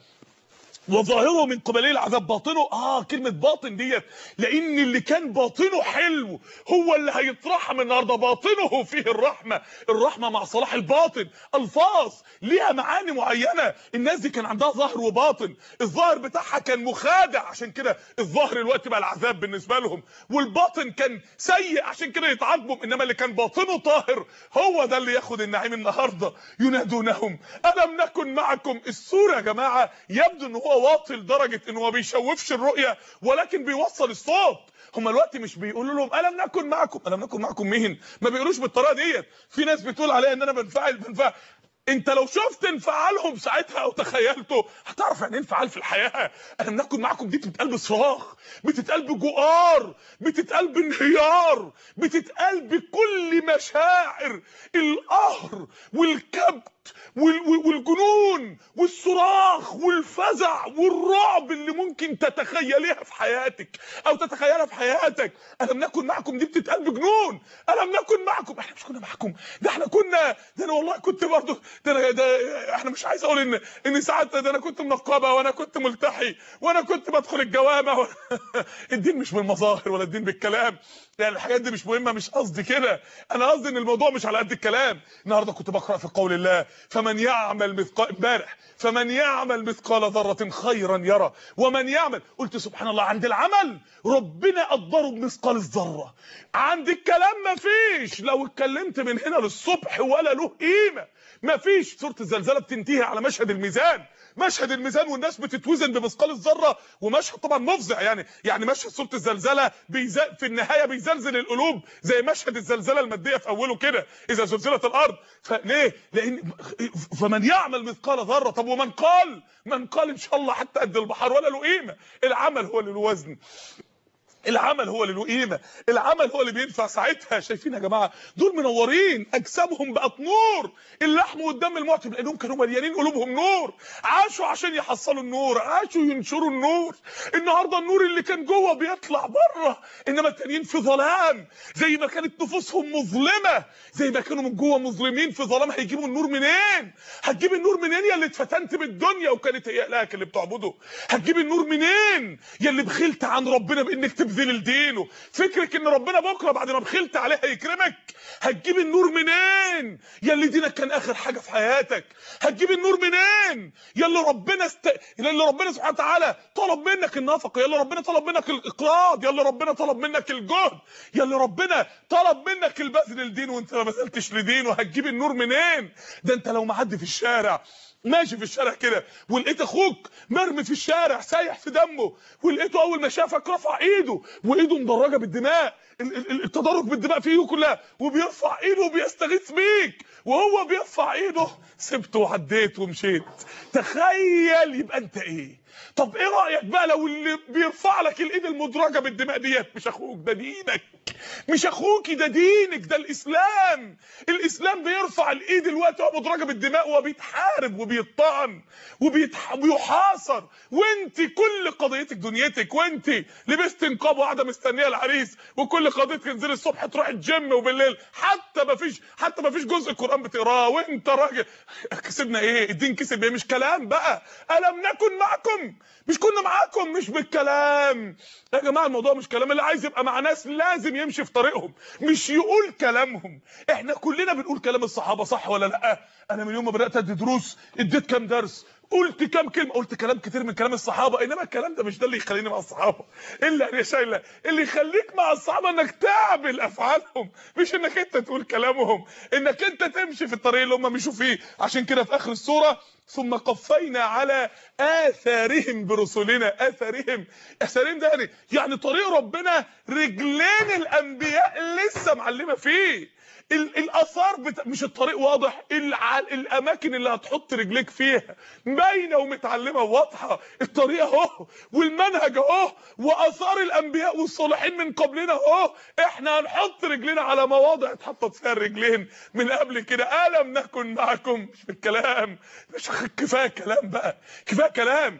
وظاهره من قبليه العذاب باطنه اه كلمه باطن ديت لان اللي كان باطنه حلو هو اللي هيترحم النهارده باطنه فيه الرحمه الرحمه مع صلاح الباطن الفاظ ليها معاني معينه الناس دي كان عندها ظاهر وباطن الظاهر بتاعها كان مخادع عشان كده الظاهر الوقت بقى العذاب بالنسبه لهم والباطن كان سيء عشان كده يتعاقبوا انما اللي كان باطنه طاهر هو ده اللي ياخد النعيم النهارده ينادونهم الم نكن معكم الصوره يا جماعه يبدو ان هو واطي لدرجه ان هو بيشوفش الرؤيه ولكن بيوصل الصوت هم الوقت مش بيقولوا لهم الم نكن معكم الم نكن معكم مين ما بيقولوش بالطريقه ديت في ناس بتقول عليا ان انا بنفعل بنفعل انت لو شفت انفعالهم ساعتها او تخيلته هتعرف يعني ايه انفعال في الحياه الم نكن معكم دي بتتقال بصراخ بتتقال بجؤار بتتقال بانهيار بتتقال بكل مشاعر القهر والكبت وال- وال- والجنون والصراخ والفزع والرعب اللي ممكن تتخيليها في حياتك او تتخيلها في حياتك الم نكن معكم دي بتتقال بجنون الم نكن معكم احنا مش كنا معكم ده احنا كنا ده انا والله كنت برضه ده انا ده احنا مش عايز اقول ان ان ساعات ده انا كنت منقبه وانا كنت ملتحي وانا كنت بدخل الجوامع و... الدين مش بالمظاهر ولا الدين بالكلام يعني الحاجات دي مش مهمه مش قصدي كده انا قصدي ان الموضوع مش على قد الكلام النهارده كنت بقرا في قول الله فمن يعمل مثقال امبارح فمن يعمل مثقال ذره خيرا يرى ومن يعمل قلت سبحان الله عند العمل ربنا قدره بمثقال الذره عند الكلام مفيش لو اتكلمت من هنا للصبح ولا له قيمه مفيش سوره الزلزله بتنتهي على مشهد الميزان مشهد الميزان والناس بتتوزن بمثقال الذره ومشهد طبعا مفزع يعني يعني مشهد سوره الزلزله بيزا في النهايه بيزلزل القلوب زي مشهد الزلزله الماديه في اوله كده اذا زلزلت الارض فليه لان فمن يعمل مثقال ذره طب ومن قال من قال ان شاء الله حتى قد البحر ولا له قيمه العمل هو اللي له وزن العمل هو اللي له قيمه العمل هو اللي بينفع ساعتها شايفين يا جماعه دول منورين اجسامهم بقت نور اللحم والدم المعتم لانهم كانوا مليانين قلوبهم نور عاشوا عشان يحصلوا النور عاشوا ينشروا النور النهارده النور اللي كان جوه بيطلع بره انما التانيين في ظلام زي ما كانت نفوسهم مظلمه زي ما كانوا من جوه مظلمين في ظلام هيجيبوا النور منين هتجيب النور منين يا اللي اتفتنت بالدنيا وكانت هي لك اللي بتعبده هتجيب النور منين يا اللي بخلت عن ربنا بانك تبذل لدينه فكرك ان ربنا بكره بعد ما بخلت عليه هيكرمك هتجيب النور منين يا اللي دينك كان اخر حاجه في حياتك هتجيب النور منين يا اللي ربنا است... يا اللي ربنا سبحانه وتعالى طلب منك النفقه يا اللي ربنا طلب منك الاقراض يا اللي ربنا طلب منك الجهد يا اللي ربنا طلب منك البذل لدينه وانت ما بذلتش لدينه هتجيب النور منين ده انت لو معدي في الشارع ماشي في الشارع كده ولقيت اخوك مرمي في الشارع سايح في دمه ولقيته اول ما شافك رفع ايده وايده مدرجه بالدماء التدرج بالدماء في ايده كلها وبيرفع ايده وبيستغيث بيك وهو بيرفع ايده سبته وعديت ومشيت تخيل يبقى انت ايه طب ايه رايك بقى لو اللي بيرفع لك الايد المدرجه بالدماء ديت مش اخوك ده دينك مش اخوكي ده دينك ده الاسلام الاسلام بيرفع الايد الوقت وهو مدرجه بالدماء وبيتحارب وبيطعن وبيحاصر وانت كل قضيتك دنيتك وانت لبست نقاب وقاعده مستنيه العريس وكل قضيتك تنزلي الصبح تروح الجيم وبالليل حتى ما فيش حتى ما فيش جزء قران بتقراه وانت راجل كسبنا ايه الدين كسب ايه مش كلام بقى الم نكن معكم مش كنا معاكم مش بالكلام يا جماعه الموضوع مش كلام اللي عايز يبقى مع ناس لازم يمشي في طريقهم مش يقول كلامهم احنا كلنا بنقول كلام الصحابه صح ولا لا انا من يوم ما بدات ادي دروس اديت كام درس قلت كام كلمه قلت كلام كتير من كلام الصحابه انما الكلام ده مش ده اللي يخليني مع الصحابه الا يا شايله اللي يخليك مع الصحابه انك تعمل افعالهم مش انك انت تقول كلامهم انك انت تمشي في الطريق اللي هم مشوا فيه عشان كده في اخر السوره ثم قفينا على اثارهم برسلنا اثارهم اثارهم ده يعني يعني طريق ربنا رجلين الانبياء لسه معلمه فيه الاثار بت... مش الطريق واضح الع... الاماكن اللي هتحط رجليك فيها باينه ومتعلمه وواضحه الطريق اهو والمنهج اهو واثار الانبياء والصالحين من قبلنا اهو احنا هنحط رجلنا على مواضع اتحطت فيها الرجلين من قبل كده الم نكن معكم مش بالكلام مش كفايه كلام بقى كفايه كلام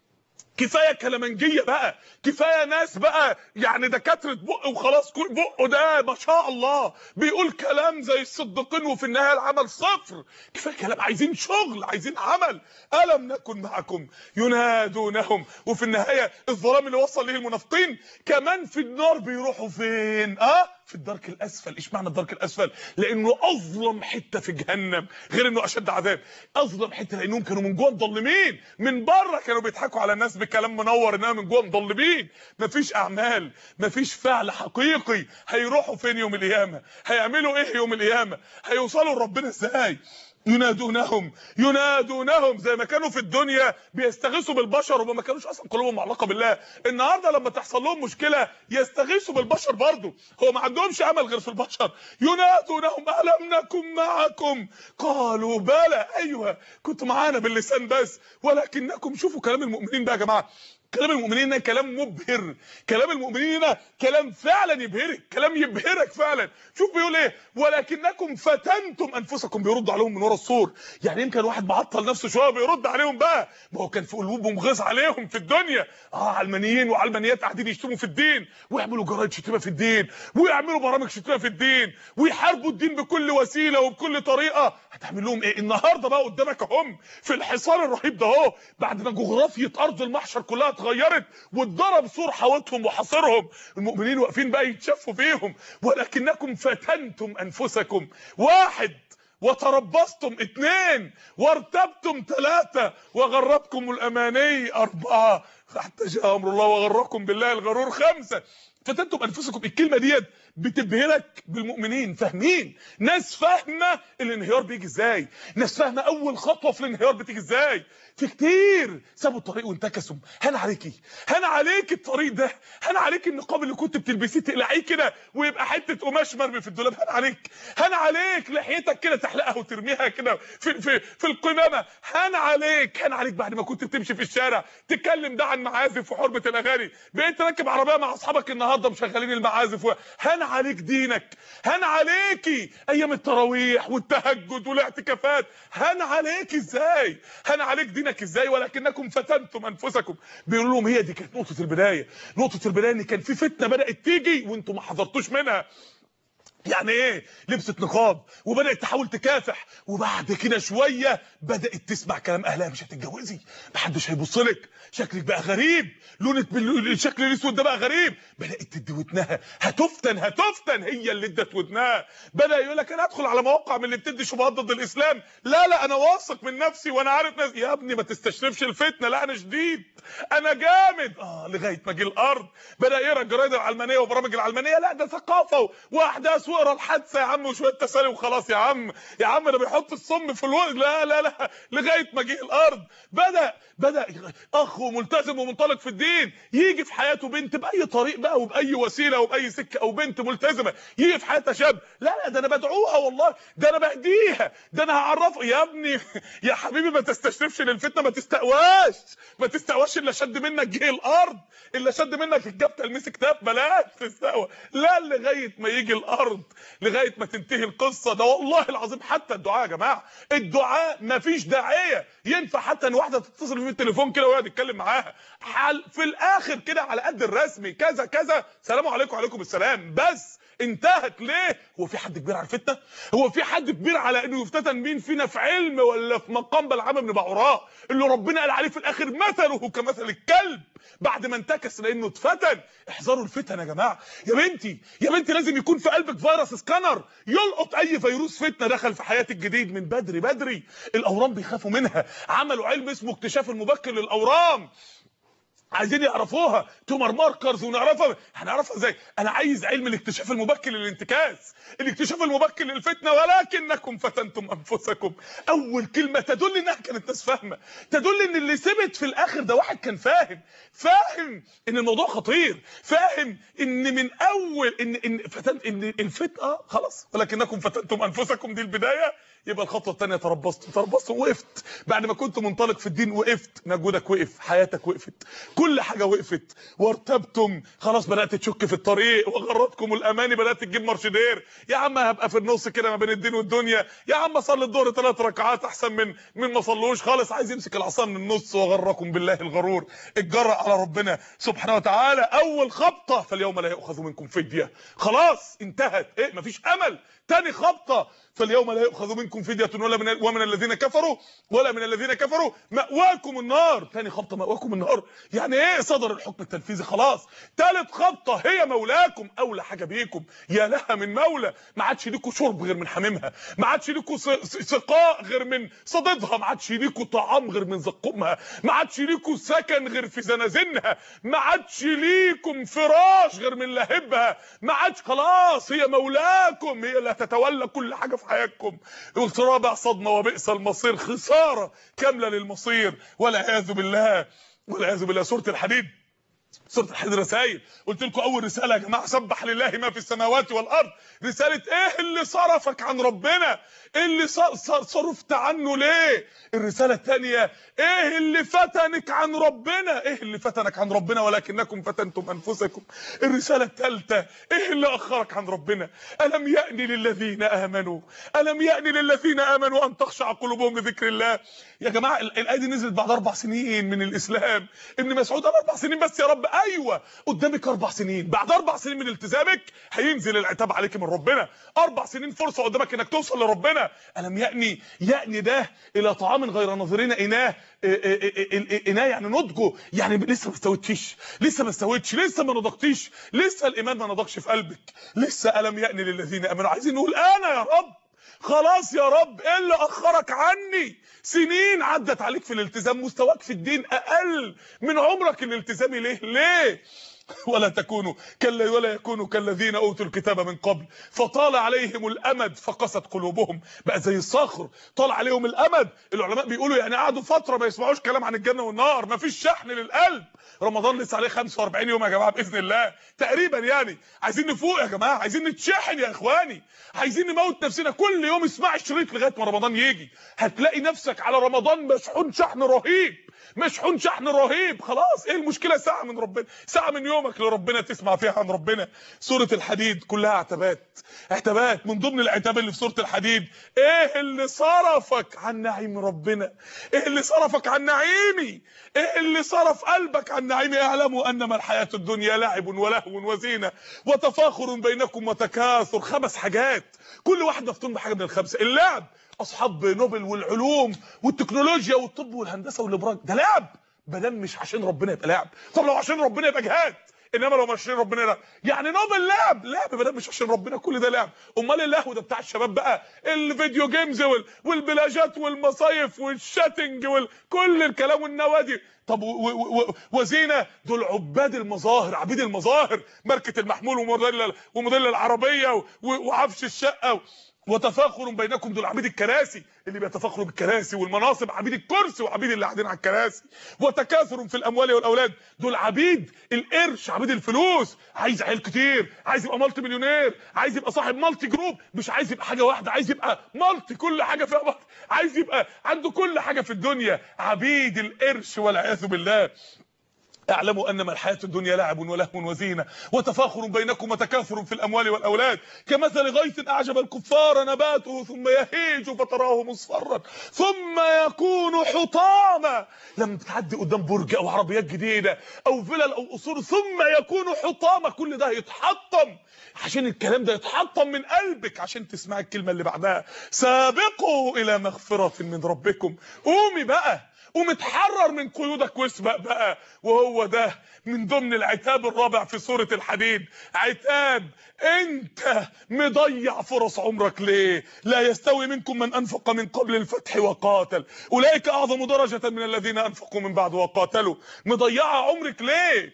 كفايه كلامنجيه بقى كفايه ناس بقى يعني دكاتره بق وخلاص بقه ده ما شاء الله بيقول كلام زي الصديقين وفي النهايه العمل صفر كفايه كلام عايزين شغل عايزين عمل الم نكن معكم ينادونهم وفي النهايه الظلام اللي وصل ليه المنافقين كمان في النار بيروحوا فين اه في الدرك الاسفل ايش معنى الدرك الاسفل لانه اظلم حته في جهنم غير انه اشد عذاب اظلم حته لانهم كانوا من جوه مظلمين من بره كانوا بيضحكوا على الناس بكلام منور انما من جوه مظلمين مفيش اعمال مفيش فعل حقيقي هيروحوا فين يوم القيامه هيعملوا ايه يوم القيامه هيوصلوا لربنا ازاي ينادونهم ينادونهم زي ما كانوا في الدنيا بيستغيثوا بالبشر وما كانوش اصلا قلوبهم معلقه بالله النهارده لما تحصل لهم مشكله يستغيثوا بالبشر برضه هو ما عندهمش امل غير في البشر ينادونهم الم نكن معكم قالوا بلى ايوه كنتوا معانا باللسان بس ولكنكم شوفوا كلام المؤمنين بقى يا جماعه كلام المؤمنين هنا كلام مبهر كلام المؤمنين هنا كلام فعلا يبهرك كلام يبهرك فعلا شوف بيقول ايه ولكنكم فتنتم انفسكم بيرد عليهم من ورا السور يعني يمكن واحد معطل نفسه شويه بيرد عليهم بقى ما هو كان في قلوبهم غيظ عليهم في الدنيا اه علمانيين وعلمانيات قاعدين يشتموا في الدين ويعملوا جرايد شتيمه في الدين ويعملوا برامج شتيمه في الدين ويحاربوا الدين بكل وسيله وبكل طريقه هتعمل لهم ايه النهارده بقى قدامك هم في الحصار الرهيب ده اهو بعد ما جغرافيه ارض المحشر كلها اتغيرت واتضرب سور حوطهم وحاصرهم المؤمنين واقفين بقى يتشفوا فيهم ولكنكم فتنتم انفسكم واحد وتربصتم اثنين وارتبتم ثلاثة وغرتكم الأماني أربعة حتى جاء أمر الله وغركم بالله الغرور خمسة فتنتم أنفسكم الكلمة ديت بتبهرك بالمؤمنين فاهمين ناس فاهمة الانهيار بيجي ازاي ناس فاهمة أول خطوة في الانهيار بتيجي ازاي في كتير سابوا الطريق وانتكسوا هان عليكي هان عليك الطريق ده هان عليك النقاب اللي كنت بتلبسيه تقلعيه كده ويبقى حته قماش مرمي في الدولاب هان عليك هان عليك لحيتك كده تحلقها وترميها كده في في في القمامه هان عليك هان عليك بعد ما كنت بتمشي في الشارع تتكلم ده عن معازف وحرمه الاغاني بقيت راكب عربيه مع اصحابك النهارده مشغلين المعازف و... هان عليك دينك هان عليكي ايام التراويح والتهجد والاعتكافات هان عليك ازاي هان عليك دينك ازاي ولكنكم فتنتم انفسكم بيقولوا لهم هي دي كانت نقطه البدايه نقطه البدايه ان كان في فتنه بدات تيجي وانتم ما حضرتوش منها يعني ايه لبست نقاب وبدات تحاول تكافح وبعد كده شويه بدات تسمع كلام اهلها مش هتتجوزي محدش هيبص لك شكلك بقى غريب لونك بالشكل الاسود ده بقى غريب بدات تدي ودنها هتفتن هتفتن هي اللي ادت ودنها بدا يقول لك انا ادخل على مواقع من اللي بتدي شبهات ضد الاسلام لا لا انا واثق من نفسي وانا عارف نفسي يا ابني ما تستشرفش الفتنه لا انا شديد انا جامد اه لغايه ما جه الارض بدا يقرا الجرايد العلمانيه وبرامج العلمانيه لا ده ثقافه واحداث واقرا الحادثه يا عم وشويه تسالي وخلاص يا عم يا عم ده بيحط السم في الورد لا لا لا لغايه ما جه الارض بدا بدا اخ وملتزم ومنطلق في الدين يجي في حياته بنت باي طريق بقى وباي وسيله وباي سكه او بنت ملتزمه يجي في حياتها شاب لا لا ده انا بدعوها والله ده انا بهديها ده انا هعرفه يا ابني يا حبيبي ما تستشرفش للفتنه ما تستقواش ما تستقواش الا شد منك جه الارض الا شد منك الجاب تلميس كتاب بلاش تستقوى لا لغايه ما يجي الارض لغايه ما تنتهي القصه ده والله العظيم حتى الدعاء يا جماعه الدعاء ما فيش داعيه ينفع حتى ان واحده تتصل في التليفون كده ويقعد يتكلم معاها حل في الاخر كده على قد الرسمي كذا كذا سلام عليكم وعليكم السلام بس انتهت ليه هو في حد كبير على الفتنه هو في حد كبير على انه يفتتن مين فينا في علم ولا في مقام بلعام بن بعوراء اللي ربنا قال عليه في الاخر مثله كمثل الكلب بعد ما انتكس لانه اتفتن احذروا الفتن يا جماعه يا بنتي يا بنتي لازم يكون في قلبك فيروس سكانر يلقط اي فيروس فتنه دخل في حياتك جديد من بدري بدري الاورام بيخافوا منها عملوا علم اسمه اكتشاف المبكر للاورام عايزين يعرفوها تومر ماركرز ونعرفها هنعرفها ازاي انا عايز علم الاكتشاف المبكر للانتكاس الاكتشاف المبكر للفتنه ولكنكم فتنتم انفسكم اول كلمه تدل انها كانت ناس فاهمه تدل ان اللي ثبت في الاخر ده واحد كان فاهم فاهم ان الموضوع خطير فاهم ان من اول ان ان فتن ان الفتنه خلاص ولكنكم فتنتم انفسكم دي البدايه يبقى الخطوه الثانيه تربصت تربصت وقفت بعد ما كنت منطلق في الدين وقفت مجهودك وقف حياتك وقفت كل حاجه وقفت وارتبتم خلاص بدات تشك في الطريق وغرتكم الاماني بدات تجيب مرشدير يا عم هبقى في النص كده ما بين الدين والدنيا يا عم اصلي الظهر ثلاث ركعات احسن من من ما صلوش خالص عايز يمسك العصا من النص وغركم بالله الغرور اتجرأ على ربنا سبحانه وتعالى اول خبطه فاليوم لا يؤخذ منكم فديه خلاص انتهت ايه مفيش امل تاني خبطه فاليوم لا يؤخذ منكم فدية ولا من ومن الذين كفروا ولا من الذين كفروا مأواكم النار تاني خبطة مأواكم النار يعني ايه صدر الحكم التنفيذي خلاص تالت خبطة هي مولاكم اولى حاجة بيكم يا لها من مولى ما عادش ليكوا شرب غير من حميمها ما عادش ليكوا سقاء غير من صديدها ما عادش ليكوا طعام غير من زقومها ما عادش ليكوا سكن غير في زنازينها ما عادش ليكم فراش غير من لهبها ما عادش خلاص هي مولاكم هي اللي هتتولى كل حاجة في حياتكم رابع صدمة وبئس المصير خسارة كاملة للمصير والعياذ بالله والعياذ بالله سورة الحديد سورة الحديد رسائل قلت لكم اول رسالة يا جماعة سبح لله ما في السماوات والارض رسالة ايه اللي صرفك عن ربنا ايه اللي صرفت عنه ليه الرسالة الثانية ايه اللي فتنك عن ربنا ايه اللي فتنك عن ربنا ولكنكم فتنتم انفسكم الرسالة الثالثة ايه اللي اخرك عن ربنا الم يأني للذين امنوا الم يأني للذين امنوا ان تخشع قلوبهم لذكر الله يا جماعة الايه دي نزلت بعد اربع سنين من الاسلام ابن مسعود قال اربع سنين بس يا رب ايوه قدامك اربع سنين بعد اربع سنين من التزامك هينزل العتاب عليك من ربنا اربع سنين فرصه قدامك انك توصل لربنا الم يأني يأني ده الى طعام غير ناظرين اناه اناه يعني نضجه يعني لسه ما استويتش لسه ما استويتش لسه ما نضجتيش لسه الايمان ما نضجش في قلبك لسه الم يأني للذين امنوا عايزين نقول انا يا رب خلاص يا رب ايه اللي اخرك عني سنين عدت عليك في الالتزام مستواك في الدين اقل من عمرك الالتزامي ليه ليه ولا تكونوا كلا ولا يكونوا كالذين اوتوا الكتاب من قبل فطال عليهم الامد فقست قلوبهم بقى زي الصخر طال عليهم الامد العلماء بيقولوا يعني قعدوا فتره ما يسمعوش كلام عن الجنه والنار ما فيش شحن للقلب رمضان لسه عليه 45 يوم يا جماعه باذن الله تقريبا يعني عايزين نفوق يا جماعه عايزين نتشحن يا اخواني عايزين نموت نفسنا كل يوم اسمع الشريط لغايه ما رمضان يجي هتلاقي نفسك على رمضان مشحون شحن رهيب مشحون شحن رهيب خلاص ايه المشكله ساعه من ربنا ساعه من يومك لربنا تسمع فيها عن ربنا سوره الحديد كلها عتبات عتبات من ضمن العتاب اللي في سوره الحديد ايه اللي صرفك عن نعيم ربنا ايه اللي صرفك عن نعيمي ايه اللي صرف قلبك عن نعيمي اعلموا انما الحياه الدنيا لعب ولهو وزينه وتفاخر بينكم وتكاثر خمس حاجات كل واحد مفتون بحاجه من الخمسه اللعب اصحاب نوبل والعلوم والتكنولوجيا والطب والهندسه والابراج ده لعب بدل مش عشان ربنا يبقى لعب طب لو عشان ربنا يبقى جهاد انما لو مش عشان ربنا لا يعني نوبل لعب لعب بدل مش عشان ربنا كل ده لعب امال اللهو ده بتاع الشباب بقى الفيديو جيمز وال... والبلاجات والمصايف والشاتنج وكل الكلام والنوادي طب و... و... وزينه دول عباد المظاهر عبيد المظاهر ماركه المحمول وموديل وموديل العربيه و... وعفش الشقه و... وتفاخر بينكم دول عبيد الكراسي اللي بيتفاخروا بالكراسي والمناصب عبيد الكرسي وعبيد اللي قاعدين على الكراسي وتكاثر في الاموال والاولاد دول عبيد القرش عبيد الفلوس عايز عيال كتير عايز يبقى مالتي مليونير عايز يبقى صاحب مالتي جروب مش عايز يبقى حاجه واحده عايز يبقى مالتي كل حاجه فيها مالتي عايز يبقى عنده كل حاجه في الدنيا عبيد القرش والعياذ بالله اعلموا انما الحياه الدنيا لعب ولهو وزينه وتفاخر بينكم وتكاثر في الاموال والاولاد كمثل غيث اعجب الكفار نباته ثم يهيج فتراه مصفرا ثم يكون حطاما لما بتعدي قدام برج او عربيات جديده او فلل او قصور ثم يكون حطاما كل ده يتحطم عشان الكلام ده يتحطم من قلبك عشان تسمع الكلمه اللي بعدها سابقوا الى مغفره من ربكم قومي بقى ومتحرر من قيودك واسبق بقى وهو ده من ضمن العتاب الرابع في سورة الحديد عتاب انت مضيع فرص عمرك ليه لا يستوي منكم من انفق من قبل الفتح وقاتل اولئك اعظم درجة من الذين انفقوا من بعد وقاتلوا مضيعة عمرك ليه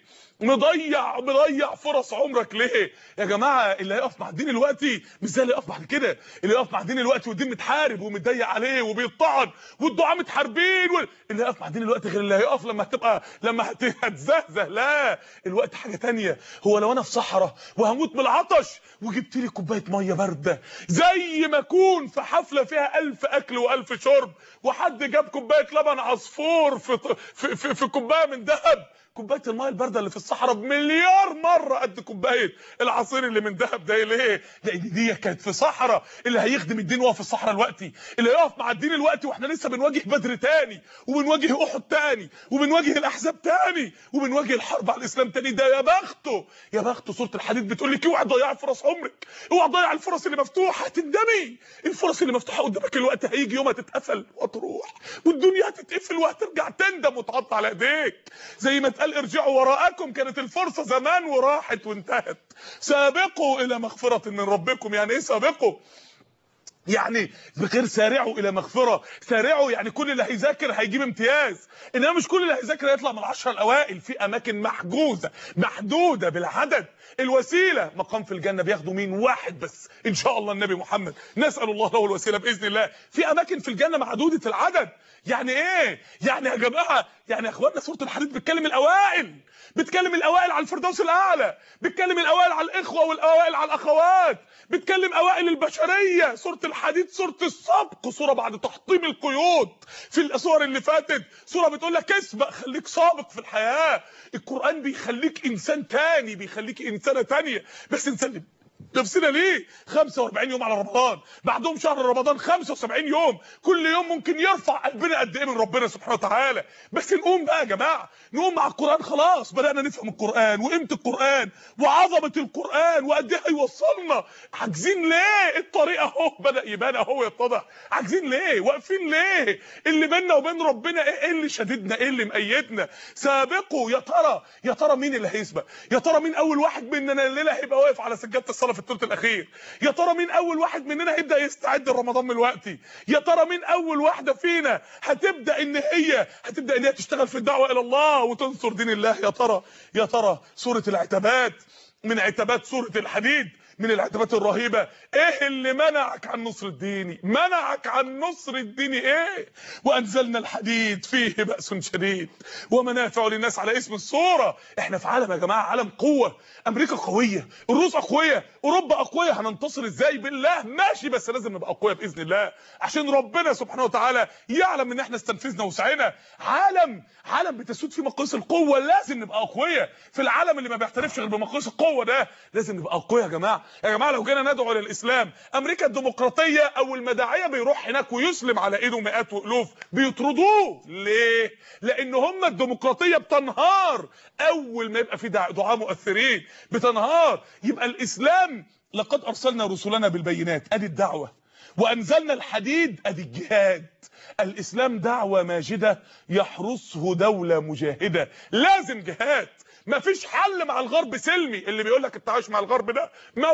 مضيع مضيع فرص عمرك ليه يا جماعه اللي هيقف مع الدين دلوقتي مش زي اللي يقف بعد كده اللي يقف مع الدين دلوقتي والدين متحارب ومتضيق عليه وبيطعن والدعاء متحاربين وال... اللي هيقف مع الدين دلوقتي غير اللي هيقف لما هتبقى لما هتزهزه لا الوقت حاجه تانية هو لو انا في صحراء وهموت من العطش وجبت لي كوبايه ميه بارده زي ما اكون في حفله فيها ألف اكل وألف شرب وحد جاب كوبايه لبن عصفور في في, في, في كوبايه من ذهب كوبايه الميه البارده اللي في الصحراء بمليار مره قد كوبايه العصير اللي من دهب ده ليه لان دي كانت في صحراء اللي هيخدم الدين وهو في الصحراء دلوقتي اللي هيقف مع الدين دلوقتي واحنا لسه بنواجه بدر تاني وبنواجه احد تاني وبنواجه الاحزاب تاني وبنواجه الحرب على الاسلام تاني ده يا بخته يا بخته سوره الحديد بتقول لك اوعى تضيعي فرص عمرك اوعى تضيع الفرص اللي مفتوحه هتندمي الفرص اللي مفتوحه قدامك الوقت هيجي يوم هتتقفل وتروح والدنيا هتتقفل وهترجع تندم وتحط على ايديك زي ما قال ارجعوا وراءكم كانت الفرصة زمان وراحت وانتهت سابقوا الى مغفرة من ربكم يعني ايه سابقوا يعني بغير سارعوا الى مغفره سارعوا يعني كل اللي هيذاكر هيجيب امتياز انما مش كل اللي هيذاكر هيطلع من العشره الاوائل في اماكن محجوزه محدوده بالعدد الوسيله مقام في الجنه بياخدوا مين واحد بس ان شاء الله النبي محمد نسال الله له الوسيله باذن الله في اماكن في الجنه معدوده العدد يعني ايه يعني يا جماعه يعني يا اخوانا سوره الحديد بتكلم الاوائل بتكلم الاوائل على الفردوس الاعلى بتكلم الاوائل على الاخوه والاوائل على الاخوات بتكلم اوائل البشريه سوره الحديد سوره السبق سوره بعد تحطيم القيود في الصور اللي فاتت سوره بتقول لك اسبق خليك سابق في الحياه القران بيخليك انسان تاني بيخليك انسانه تانيه بس انسان نفسنا ليه 45 يوم على رمضان بعدهم شهر رمضان 75 يوم كل يوم ممكن يرفع قلبنا قد ايه من ربنا سبحانه وتعالى بس نقوم بقى يا جماعه نقوم مع القران خلاص بدانا نفهم القران وقيمه القران وعظمه القران وقد ايه هيوصلنا عاجزين ليه الطريق اهو بدا يبان اهو يتضح عاجزين ليه واقفين ليه اللي بيننا وبين ربنا ايه اللي شددنا ايه اللي مقيدنا سابقوا يا ترى يا ترى مين اللي هيسبق يا ترى مين اول واحد مننا الليله هيبقى واقف على سجاده الصلاه في الثلث الاخير يا ترى مين اول واحد مننا هيبدا يستعد لرمضان من الوقت يا ترى مين اول واحده فينا هتبدا ان هي هتبدا ان هي تشتغل في الدعوه الى الله وتنصر دين الله يا ترى يا ترى سوره العتبات من عتبات سوره الحديد من العتبات الرهيبه ايه اللي منعك عن نصر الدين منعك عن نصر الدين ايه وانزلنا الحديد فيه باس شديد ومنافع للناس على اسم الصوره احنا في عالم يا جماعه عالم قوه امريكا قويه الروس اقوياء اوروبا اقوياء هننتصر ازاي بالله ماشي بس لازم نبقى اقوياء باذن الله عشان ربنا سبحانه وتعالى يعلم ان احنا استنفذنا وسعينا عالم عالم بتسود فيه مقاييس القوه لازم نبقى اقوياء في العالم اللي ما بيعترفش غير بمقاييس القوه ده لازم نبقى اقوياء يا جماعه يا جماعه لو جينا ندعو للاسلام امريكا الديمقراطيه او المداعيه بيروح هناك ويسلم على ايده مئات والوف بيطردوه ليه لان هم الديمقراطيه بتنهار اول ما يبقى في دعاء مؤثرين بتنهار يبقى الاسلام لقد ارسلنا رسلنا بالبينات ادي الدعوه وانزلنا الحديد ادي الجهاد الاسلام دعوه ماجده يحرسه دوله مجاهده لازم جهاد مفيش حل مع الغرب سلمي اللي بيقول لك التعايش مع الغرب ده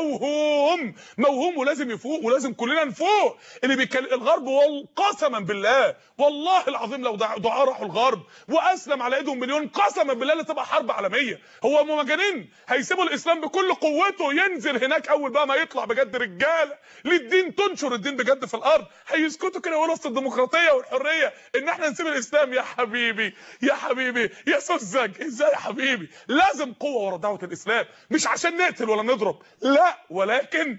موهوم موهوم ولازم يفوق ولازم كلنا نفوق اللي بيتكلم الغرب قسما بالله والله العظيم لو دعاء راحوا الغرب واسلم على ايدهم مليون قسما بالله لا تبقى حرب عالميه هو هم مجانين هيسيبوا الاسلام بكل قوته ينزل هناك اول بقى ما يطلع بجد رجاله للدين تنشر الدين بجد في الارض هيسكتوا كده يقولوا الديمقراطيه والحريه ان احنا نسيب الاسلام يا حبيبي يا حبيبي يا سذج ازاي يا حبيبي لازم قوه ورا دعوه الاسلام مش عشان نقتل ولا نضرب لا ولكن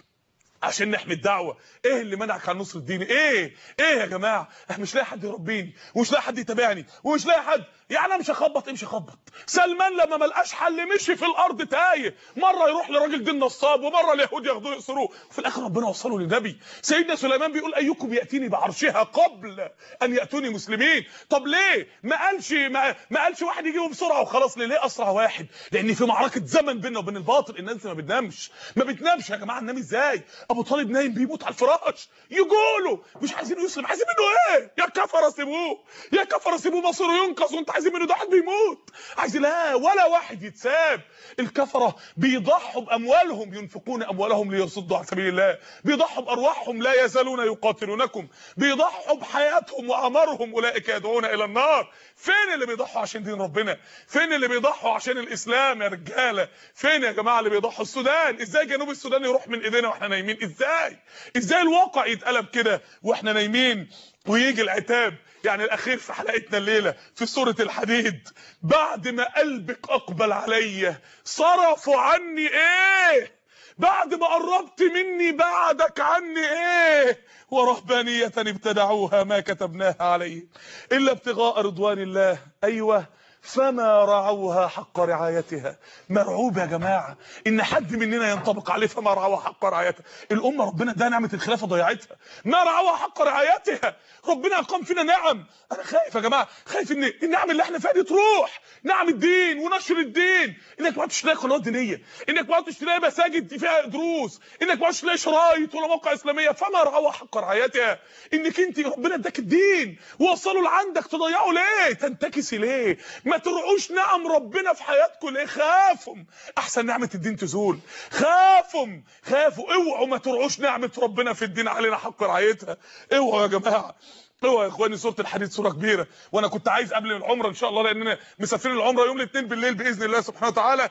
عشان نحمي الدعوه ايه اللي منعك عن نصر الدين ايه ايه يا جماعه احنا مش لاقي حد يربيني ومش لاقي حد يتابعني ومش لاقي حد يعني انا مش هخبط امشي خبط سلمان لما ما لقاش حل مشي في الارض تايه مره يروح لراجل دين نصاب ومره اليهود ياخدوه يقصروه وفي الاخر ربنا وصله للنبي سيدنا سليمان بيقول ايكم ياتيني بعرشها قبل ان ياتوني مسلمين طب ليه ما قالش ما, ما قالش واحد يجيبه بسرعه وخلاص ليه ليه اسرع واحد لان في معركه زمن بيننا وبين الباطل الناس ما بتنامش ما بتنامش يا جماعه ننام ازاي ابو طالب نايم بيموت على الفراش يقولوا مش عايزينه يسلم عايزين منه ايه يا كفره سيبوه يا كفره سيبوه مصيره ينقذ وانت عايزين منه ده واحد بيموت عايز لا ولا واحد يتساب الكفره بيضحوا باموالهم ينفقون اموالهم ليصدوا عن سبيل الله بيضحوا بارواحهم لا يزالون يقاتلونكم بيضحوا بحياتهم واعمارهم اولئك يدعون الى النار فين اللي بيضحوا عشان دين ربنا فين اللي بيضحوا عشان الاسلام يا رجاله فين يا جماعه اللي بيضحوا السودان ازاي جنوب السودان يروح من ايدينا واحنا نايمين ازاي ازاي الواقع يتقلب كده واحنا نايمين ويجي العتاب يعني الاخير في حلقتنا الليله في سوره الحديد بعد ما قلبك اقبل عليا صرفوا عني ايه بعد ما قربت مني بعدك عني ايه ورهبانية ابتدعوها ما كتبناها عليهم الا ابتغاء رضوان الله ايوه فما رعوها حق رعايتها مرعوب يا جماعه ان حد مننا ينطبق عليه فما رعوها حق رعايتها الامه ربنا ده نعمه الخلافه ضيعتها ما رعوها حق رعايتها ربنا اقام فينا نعم انا خايف يا جماعه خايف ان النعم اللي احنا فيها دي تروح نعم الدين ونشر الدين انك ما عدتش تلاقي قنوات دينيه انك ما عدتش تلاقي مساجد فيها دروس انك ما عدتش تلاقي شرايط ولا موقع اسلاميه فما رعوها حق رعايتها انك انت ربنا اداك الدين ووصله لعندك تضيعه ليه تنتكسي ليه ما ترعوش نعم ربنا في حياتكم ليه خافوا احسن نعمه الدين تزول خافوا خافوا اوعوا ما ترعوش نعمه ربنا في الدين علينا حق رعايتها اوعوا يا جماعه اوعوا يا اخواني سوره الحديد سوره كبيره وانا كنت عايز قبل العمره ان شاء الله لاننا مسافرين العمره يوم الاثنين بالليل باذن الله سبحانه وتعالى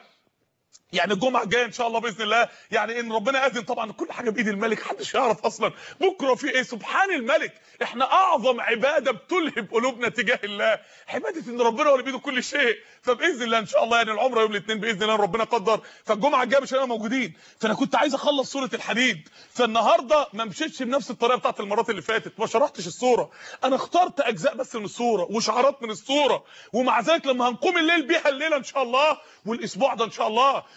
يعني الجمعه الجايه ان شاء الله باذن الله يعني ان ربنا اذن طبعا كل حاجه بايد الملك محدش يعرف اصلا بكره في ايه سبحان الملك احنا اعظم عباده بتلهب قلوبنا تجاه الله عباده ان ربنا هو اللي بيده كل شيء فباذن الله ان شاء الله يعني العمره يوم الاثنين باذن الله ربنا قدر فالجمعه الجايه مش هنبقى موجودين فانا كنت عايز اخلص سوره الحديد فالنهارده ما مشيتش بنفس الطريقه بتاعت المرات اللي فاتت ما شرحتش السوره انا اخترت اجزاء بس من السوره وشعارات من السوره ومع ذلك لما هنقوم الليل بيها الليله ان شاء الله والاسبوع ده ان شاء الله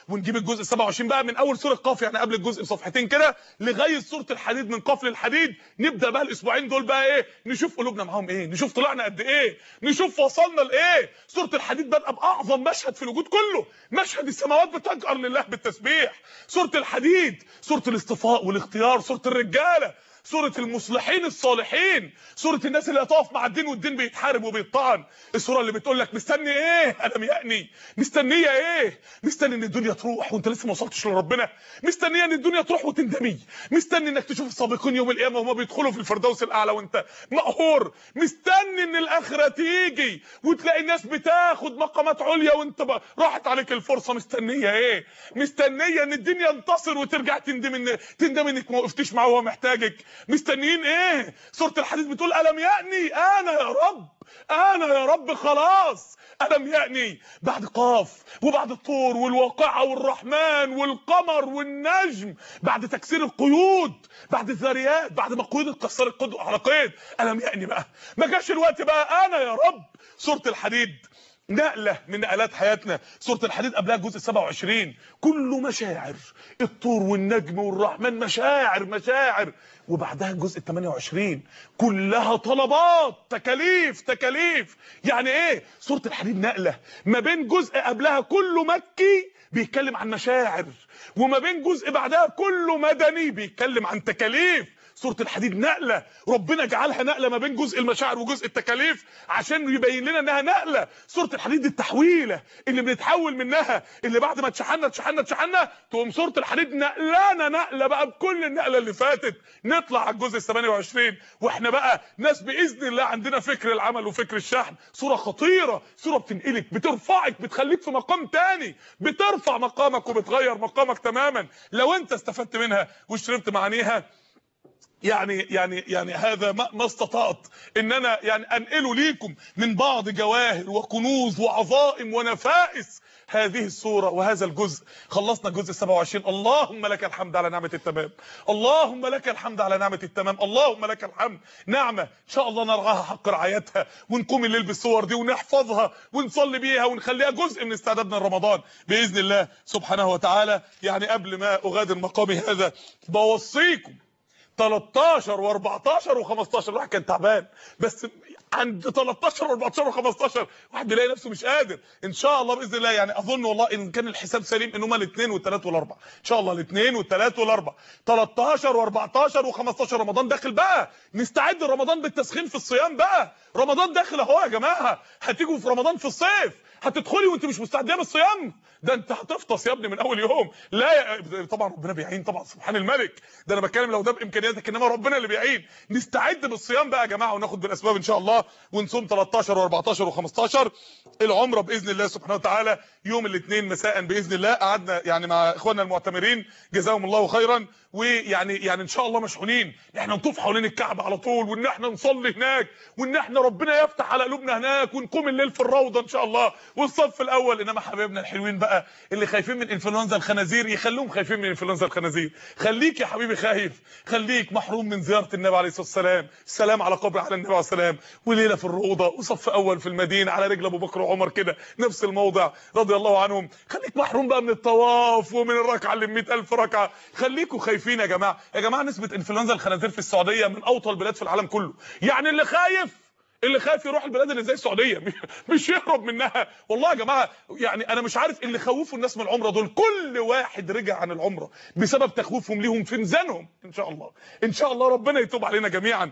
ونجيب الجزء 27 بقى من اول سوره قاف يعني قبل الجزء بصفحتين كده لغايه سوره الحديد من قاف للحديد نبدا بقى الاسبوعين دول بقى ايه نشوف قلوبنا معاهم ايه نشوف طلعنا قد ايه نشوف وصلنا لايه سوره الحديد بادئه باعظم مشهد في الوجود كله مشهد السماوات بتجأر لله بالتسبيح سوره الحديد سوره الاصطفاء والاختيار سوره الرجاله سورة المصلحين الصالحين سورة الناس اللي هتقف مع الدين والدين بيتحارب وبيطعن السورة اللي بتقول لك مستني ايه انا ميأني مستنية ايه مستني ان الدنيا تروح وانت لسه ما وصلتش لربنا مستنية ان الدنيا تروح وتندمي مستني انك تشوف السابقين يوم القيامة وهما بيدخلوا في الفردوس الاعلى وانت مقهور مستني ان الاخرة تيجي وتلاقي الناس بتاخد مقامات عليا وانت بقى راحت عليك الفرصة مستنية ايه مستنية ان الدنيا ينتصر وترجع تندم ان تندم انك ما وقفتيش معاه وهو محتاجك مستنيين ايه سوره الحديث بتقول الم يأني انا يا رب انا يا رب خلاص الم يأني بعد قاف وبعد الطور والواقعه والرحمن والقمر والنجم بعد تكسير القيود بعد الذريات بعد ما قيود اتكسرت قيد على قيد الم يأني بقى ما جاش الوقت بقى انا يا رب سوره الحديد نقله من نقلات حياتنا سوره الحديد قبلها الجزء 27 كله مشاعر الطور والنجم والرحمن مشاعر مشاعر وبعدها الجزء 28 كلها طلبات تكاليف تكاليف يعني ايه سوره الحديد نقله ما بين جزء قبلها كله مكي بيتكلم عن مشاعر وما بين جزء بعدها كله مدني بيتكلم عن تكاليف سوره الحديد نقله ربنا جعلها نقله ما بين جزء المشاعر وجزء التكاليف عشان يبين لنا انها نقله سوره الحديد التحويله اللي بنتحول منها اللي بعد ما اتشحنا اتشحنا اتشحنا تقوم سوره الحديد نقلانا نقله بقى بكل النقله اللي فاتت نطلع على الجزء 28 واحنا بقى ناس باذن الله عندنا فكر العمل وفكر الشحن سوره خطيره سوره بتنقلك بترفعك بتخليك في مقام تاني بترفع مقامك وبتغير مقامك تماما لو انت استفدت منها وشربت معانيها يعني يعني يعني هذا ما, ما استطعت ان انا يعني انقله ليكم من بعض جواهر وكنوز وعظائم ونفائس هذه السوره وهذا الجزء خلصنا الجزء 27 اللهم لك الحمد على نعمه التمام اللهم لك الحمد على نعمه التمام اللهم لك الحمد نعمه ان شاء الله نرعاها حق رعايتها ونقوم الليل بالصور دي ونحفظها ونصلي بيها ونخليها جزء من استعدادنا لرمضان باذن الله سبحانه وتعالى يعني قبل ما اغادر مقامي هذا بوصيكم 13 و14 و15 الواحد كان تعبان بس عند 13 و14 و15 واحد بيلاقي نفسه مش قادر ان شاء الله باذن الله يعني اظن والله ان كان الحساب سليم ان هم الاثنين والثلاث والاربع ان شاء الله الاثنين والثلاث والاربع 13 و14 و15 رمضان داخل بقى نستعد لرمضان بالتسخين في الصيام بقى رمضان داخل اهو يا جماعه هتيجوا في رمضان في الصيف هتدخلي وانت مش مستعده بالصيام ده انت هتفطس يا ابني من اول يوم لا يا... طبعا ربنا بيعين طبعا سبحان الملك ده انا بتكلم لو ده بامكانياتك انما ربنا اللي بيعين نستعد بالصيام بقى يا جماعه وناخد بالاسباب ان شاء الله ونصوم 13 و14 و15 العمره باذن الله سبحانه وتعالى يوم الاثنين مساء باذن الله قعدنا يعني مع اخواننا المعتمرين جزاهم الله خيرا ويعني يعني ان شاء الله مشحونين احنا نطوف حوالين الكعبه على طول وان احنا نصلي هناك وان احنا ربنا يفتح على قلوبنا هناك ونقوم الليل في الروضه ان شاء الله والصف الاول انما حبايبنا الحلوين بقى اللي خايفين من انفلونزا الخنازير يخلوهم خايفين من انفلونزا الخنازير خليك يا حبيبي خايف خليك محروم من زياره النبي عليه الصلاه والسلام السلام على قبر على النبي عليه السلام وليله في الروضه وصف اول في المدينه على رجل ابو بكر وعمر كده نفس الموضع رضي الله عنهم خليك محروم بقى من الطواف ومن الركعه اللي 100000 ركعه خليكوا خايفين يا جماعه يا جماعه نسبه انفلونزا الخنازير في السعوديه من اوطى البلاد في العالم كله يعني اللي خايف اللي خايف يروح البلاد اللي زي السعوديه مش يهرب منها والله يا جماعه يعني انا مش عارف اللي خوفوا الناس من العمره دول كل واحد رجع عن العمره بسبب تخويفهم ليهم في ميزانهم ان شاء الله ان شاء الله ربنا يتوب علينا جميعا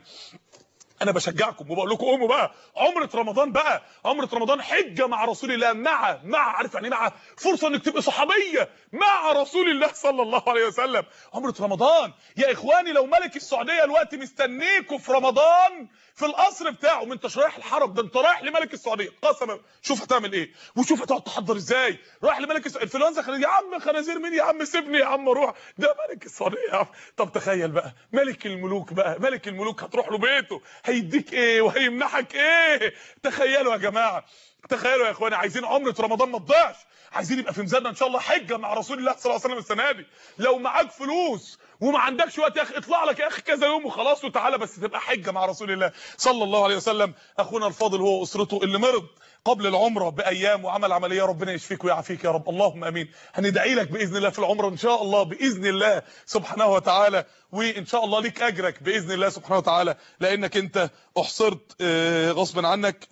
انا بشجعكم وبقول لكم قوموا بقى عمره رمضان بقى عمره رمضان حجه مع رسول الله مع مع عارف يعني مع فرصه انك تبقى صحابيه مع رسول الله صلى الله عليه وسلم عمره رمضان يا اخواني لو ملك السعوديه الوقت مستنيكوا في رمضان في القصر بتاعه ما انتش رايح الحرم ده انت رايح لملك السعوديه قسما شوف هتعمل ايه وشوف هتقعد تحضر ازاي رايح لملك السعوديه انفلونزا خنازير يا عم خنازير مين يا عم سيبني يا عم اروح ده ملك السعوديه يا عم طب تخيل بقى ملك الملوك بقى ملك الملوك هتروح له بيته هيديك ايه وهيمنحك ايه تخيلوا يا جماعه تخيلوا يا اخواني عايزين عمره رمضان ما تضيعش عايزين يبقى في ميزاننا ان شاء الله حجه مع رسول الله صلى الله عليه وسلم السنه دي لو معاك فلوس وما عندكش وقت يا اخي اطلع لك يا اخي كذا يوم وخلاص وتعالى بس تبقى حجه مع رسول الله صلى الله عليه وسلم اخونا الفاضل هو واسرته اللي مرض قبل العمره بايام وعمل عمليه ربنا يشفيك ويعافيك يا رب اللهم امين هندعي لك باذن الله في العمره ان شاء الله باذن الله سبحانه وتعالى وان شاء الله ليك اجرك باذن الله سبحانه وتعالى لانك انت احصرت آه، غصبا عنك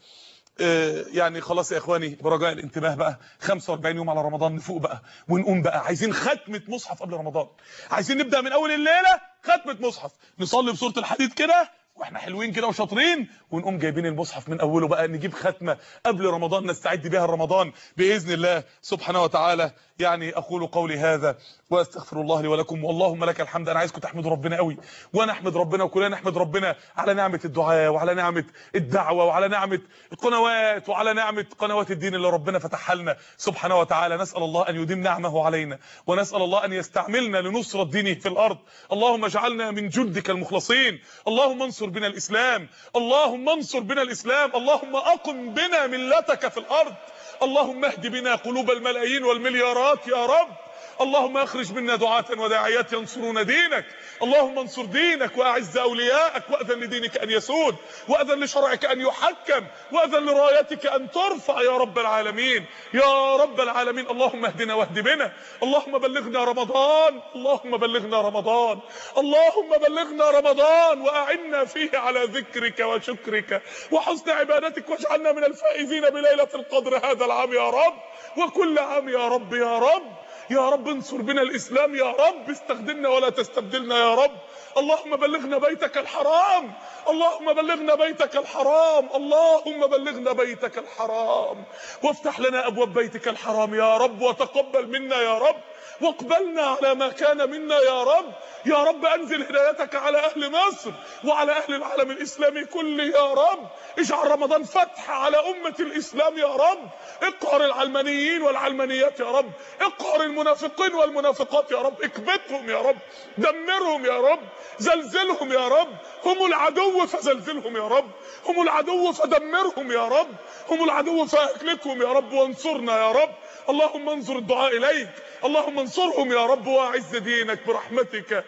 آه، يعني خلاص يا اخواني برجاء الانتباه بقى 45 يوم على رمضان نفوق بقى ونقوم بقى عايزين ختمه مصحف قبل رمضان عايزين نبدا من اول الليله ختمه مصحف نصلي بسوره الحديد كده واحنا حلوين كده وشاطرين ونقوم جايبين المصحف من اوله بقى نجيب ختمه قبل رمضان نستعد بيها رمضان باذن الله سبحانه وتعالى يعني اقول قولي هذا واستغفر الله لي ولكم واللهم لك الحمد انا عايزكم تحمدوا ربنا قوي وانا احمد ربنا وكلنا نحمد ربنا على نعمه الدعاء وعلى نعمه الدعوه وعلى نعمه القنوات وعلى نعمه قنوات الدين اللي ربنا فتحها لنا سبحانه وتعالى نسال الله ان يديم نعمه علينا ونسال الله ان يستعملنا لنصره دينه في الارض اللهم اجعلنا من جندك المخلصين اللهم انصر بنا الاسلام اللهم انصر بنا الاسلام اللهم اقم بنا ملتك في الارض اللهم اهد بنا قلوب الملايين والمليارات يا رب اللهم اخرج منا دعاة وداعيات ينصرون دينك اللهم انصر دينك واعز اولياءك واذن لدينك ان يسود واذن لشرعك ان يحكم واذن لرايتك ان ترفع يا رب العالمين يا رب العالمين اللهم اهدنا واهد بنا اللهم بلغنا رمضان اللهم بلغنا رمضان اللهم بلغنا رمضان واعنا فيه على ذكرك وشكرك وحسن عبادتك واجعلنا من الفائزين بليلة القدر هذا العام يا رب وكل عام يا رب يا رب يا رب انصر بنا الاسلام يا رب استخدمنا ولا تستبدلنا يا رب اللهم بلغنا بيتك الحرام اللهم بلغنا بيتك الحرام اللهم بلغنا بيتك الحرام وافتح لنا ابواب بيتك الحرام يا رب وتقبل منا يا رب واقبلنا على ما كان منا يا رب يا رب انزل هدايتك على اهل مصر وعلى اهل العالم الاسلامي كله يا رب اجعل رمضان فتح على امه الاسلام يا رب اقهر العلمانيين والعلمانيات يا رب اقهر المنافقين والمنافقات يا رب اكبتهم يا رب دمرهم يا رب زلزلهم يا رب هم العدو فزلزلهم يا رب هم العدو فدمرهم يا رب هم العدو فاهلكهم يا رب وانصرنا يا رب اللهم انظر الدعاء اليك اللهم انصرهم يا رب واعز دينك برحمتك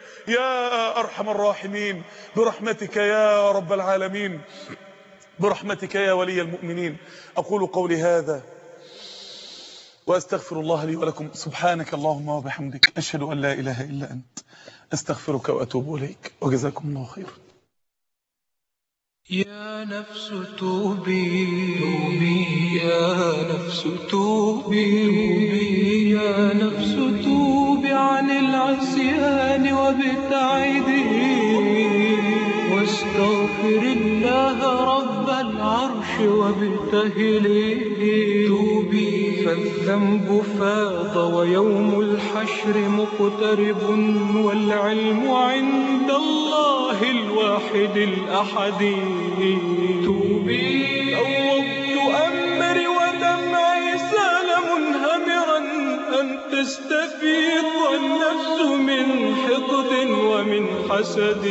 يا ارحم الراحمين برحمتك يا رب العالمين برحمتك يا ولي المؤمنين اقول قولي هذا واستغفر الله لي ولكم سبحانك اللهم وبحمدك اشهد ان لا اله الا انت استغفرك واتوب اليك وجزاكم الله خيرا يا نفس توبي توبي يا نفس توبي يا نفس توبي عن العصيان وابتعدي واستغفر الله رب العرش وابتهلي توبي فالذنب فاض ويوم الحشر مقترب والعلم عند الله الواحد الأحد توبي أوضت أمري ودمعي سال منهمرا أن تستفيض النفس من حقد ومن حسد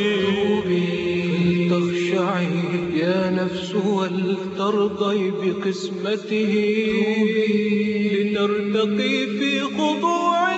تخشعي يا نفس ولترضي بقسمته لترتقي في خضوع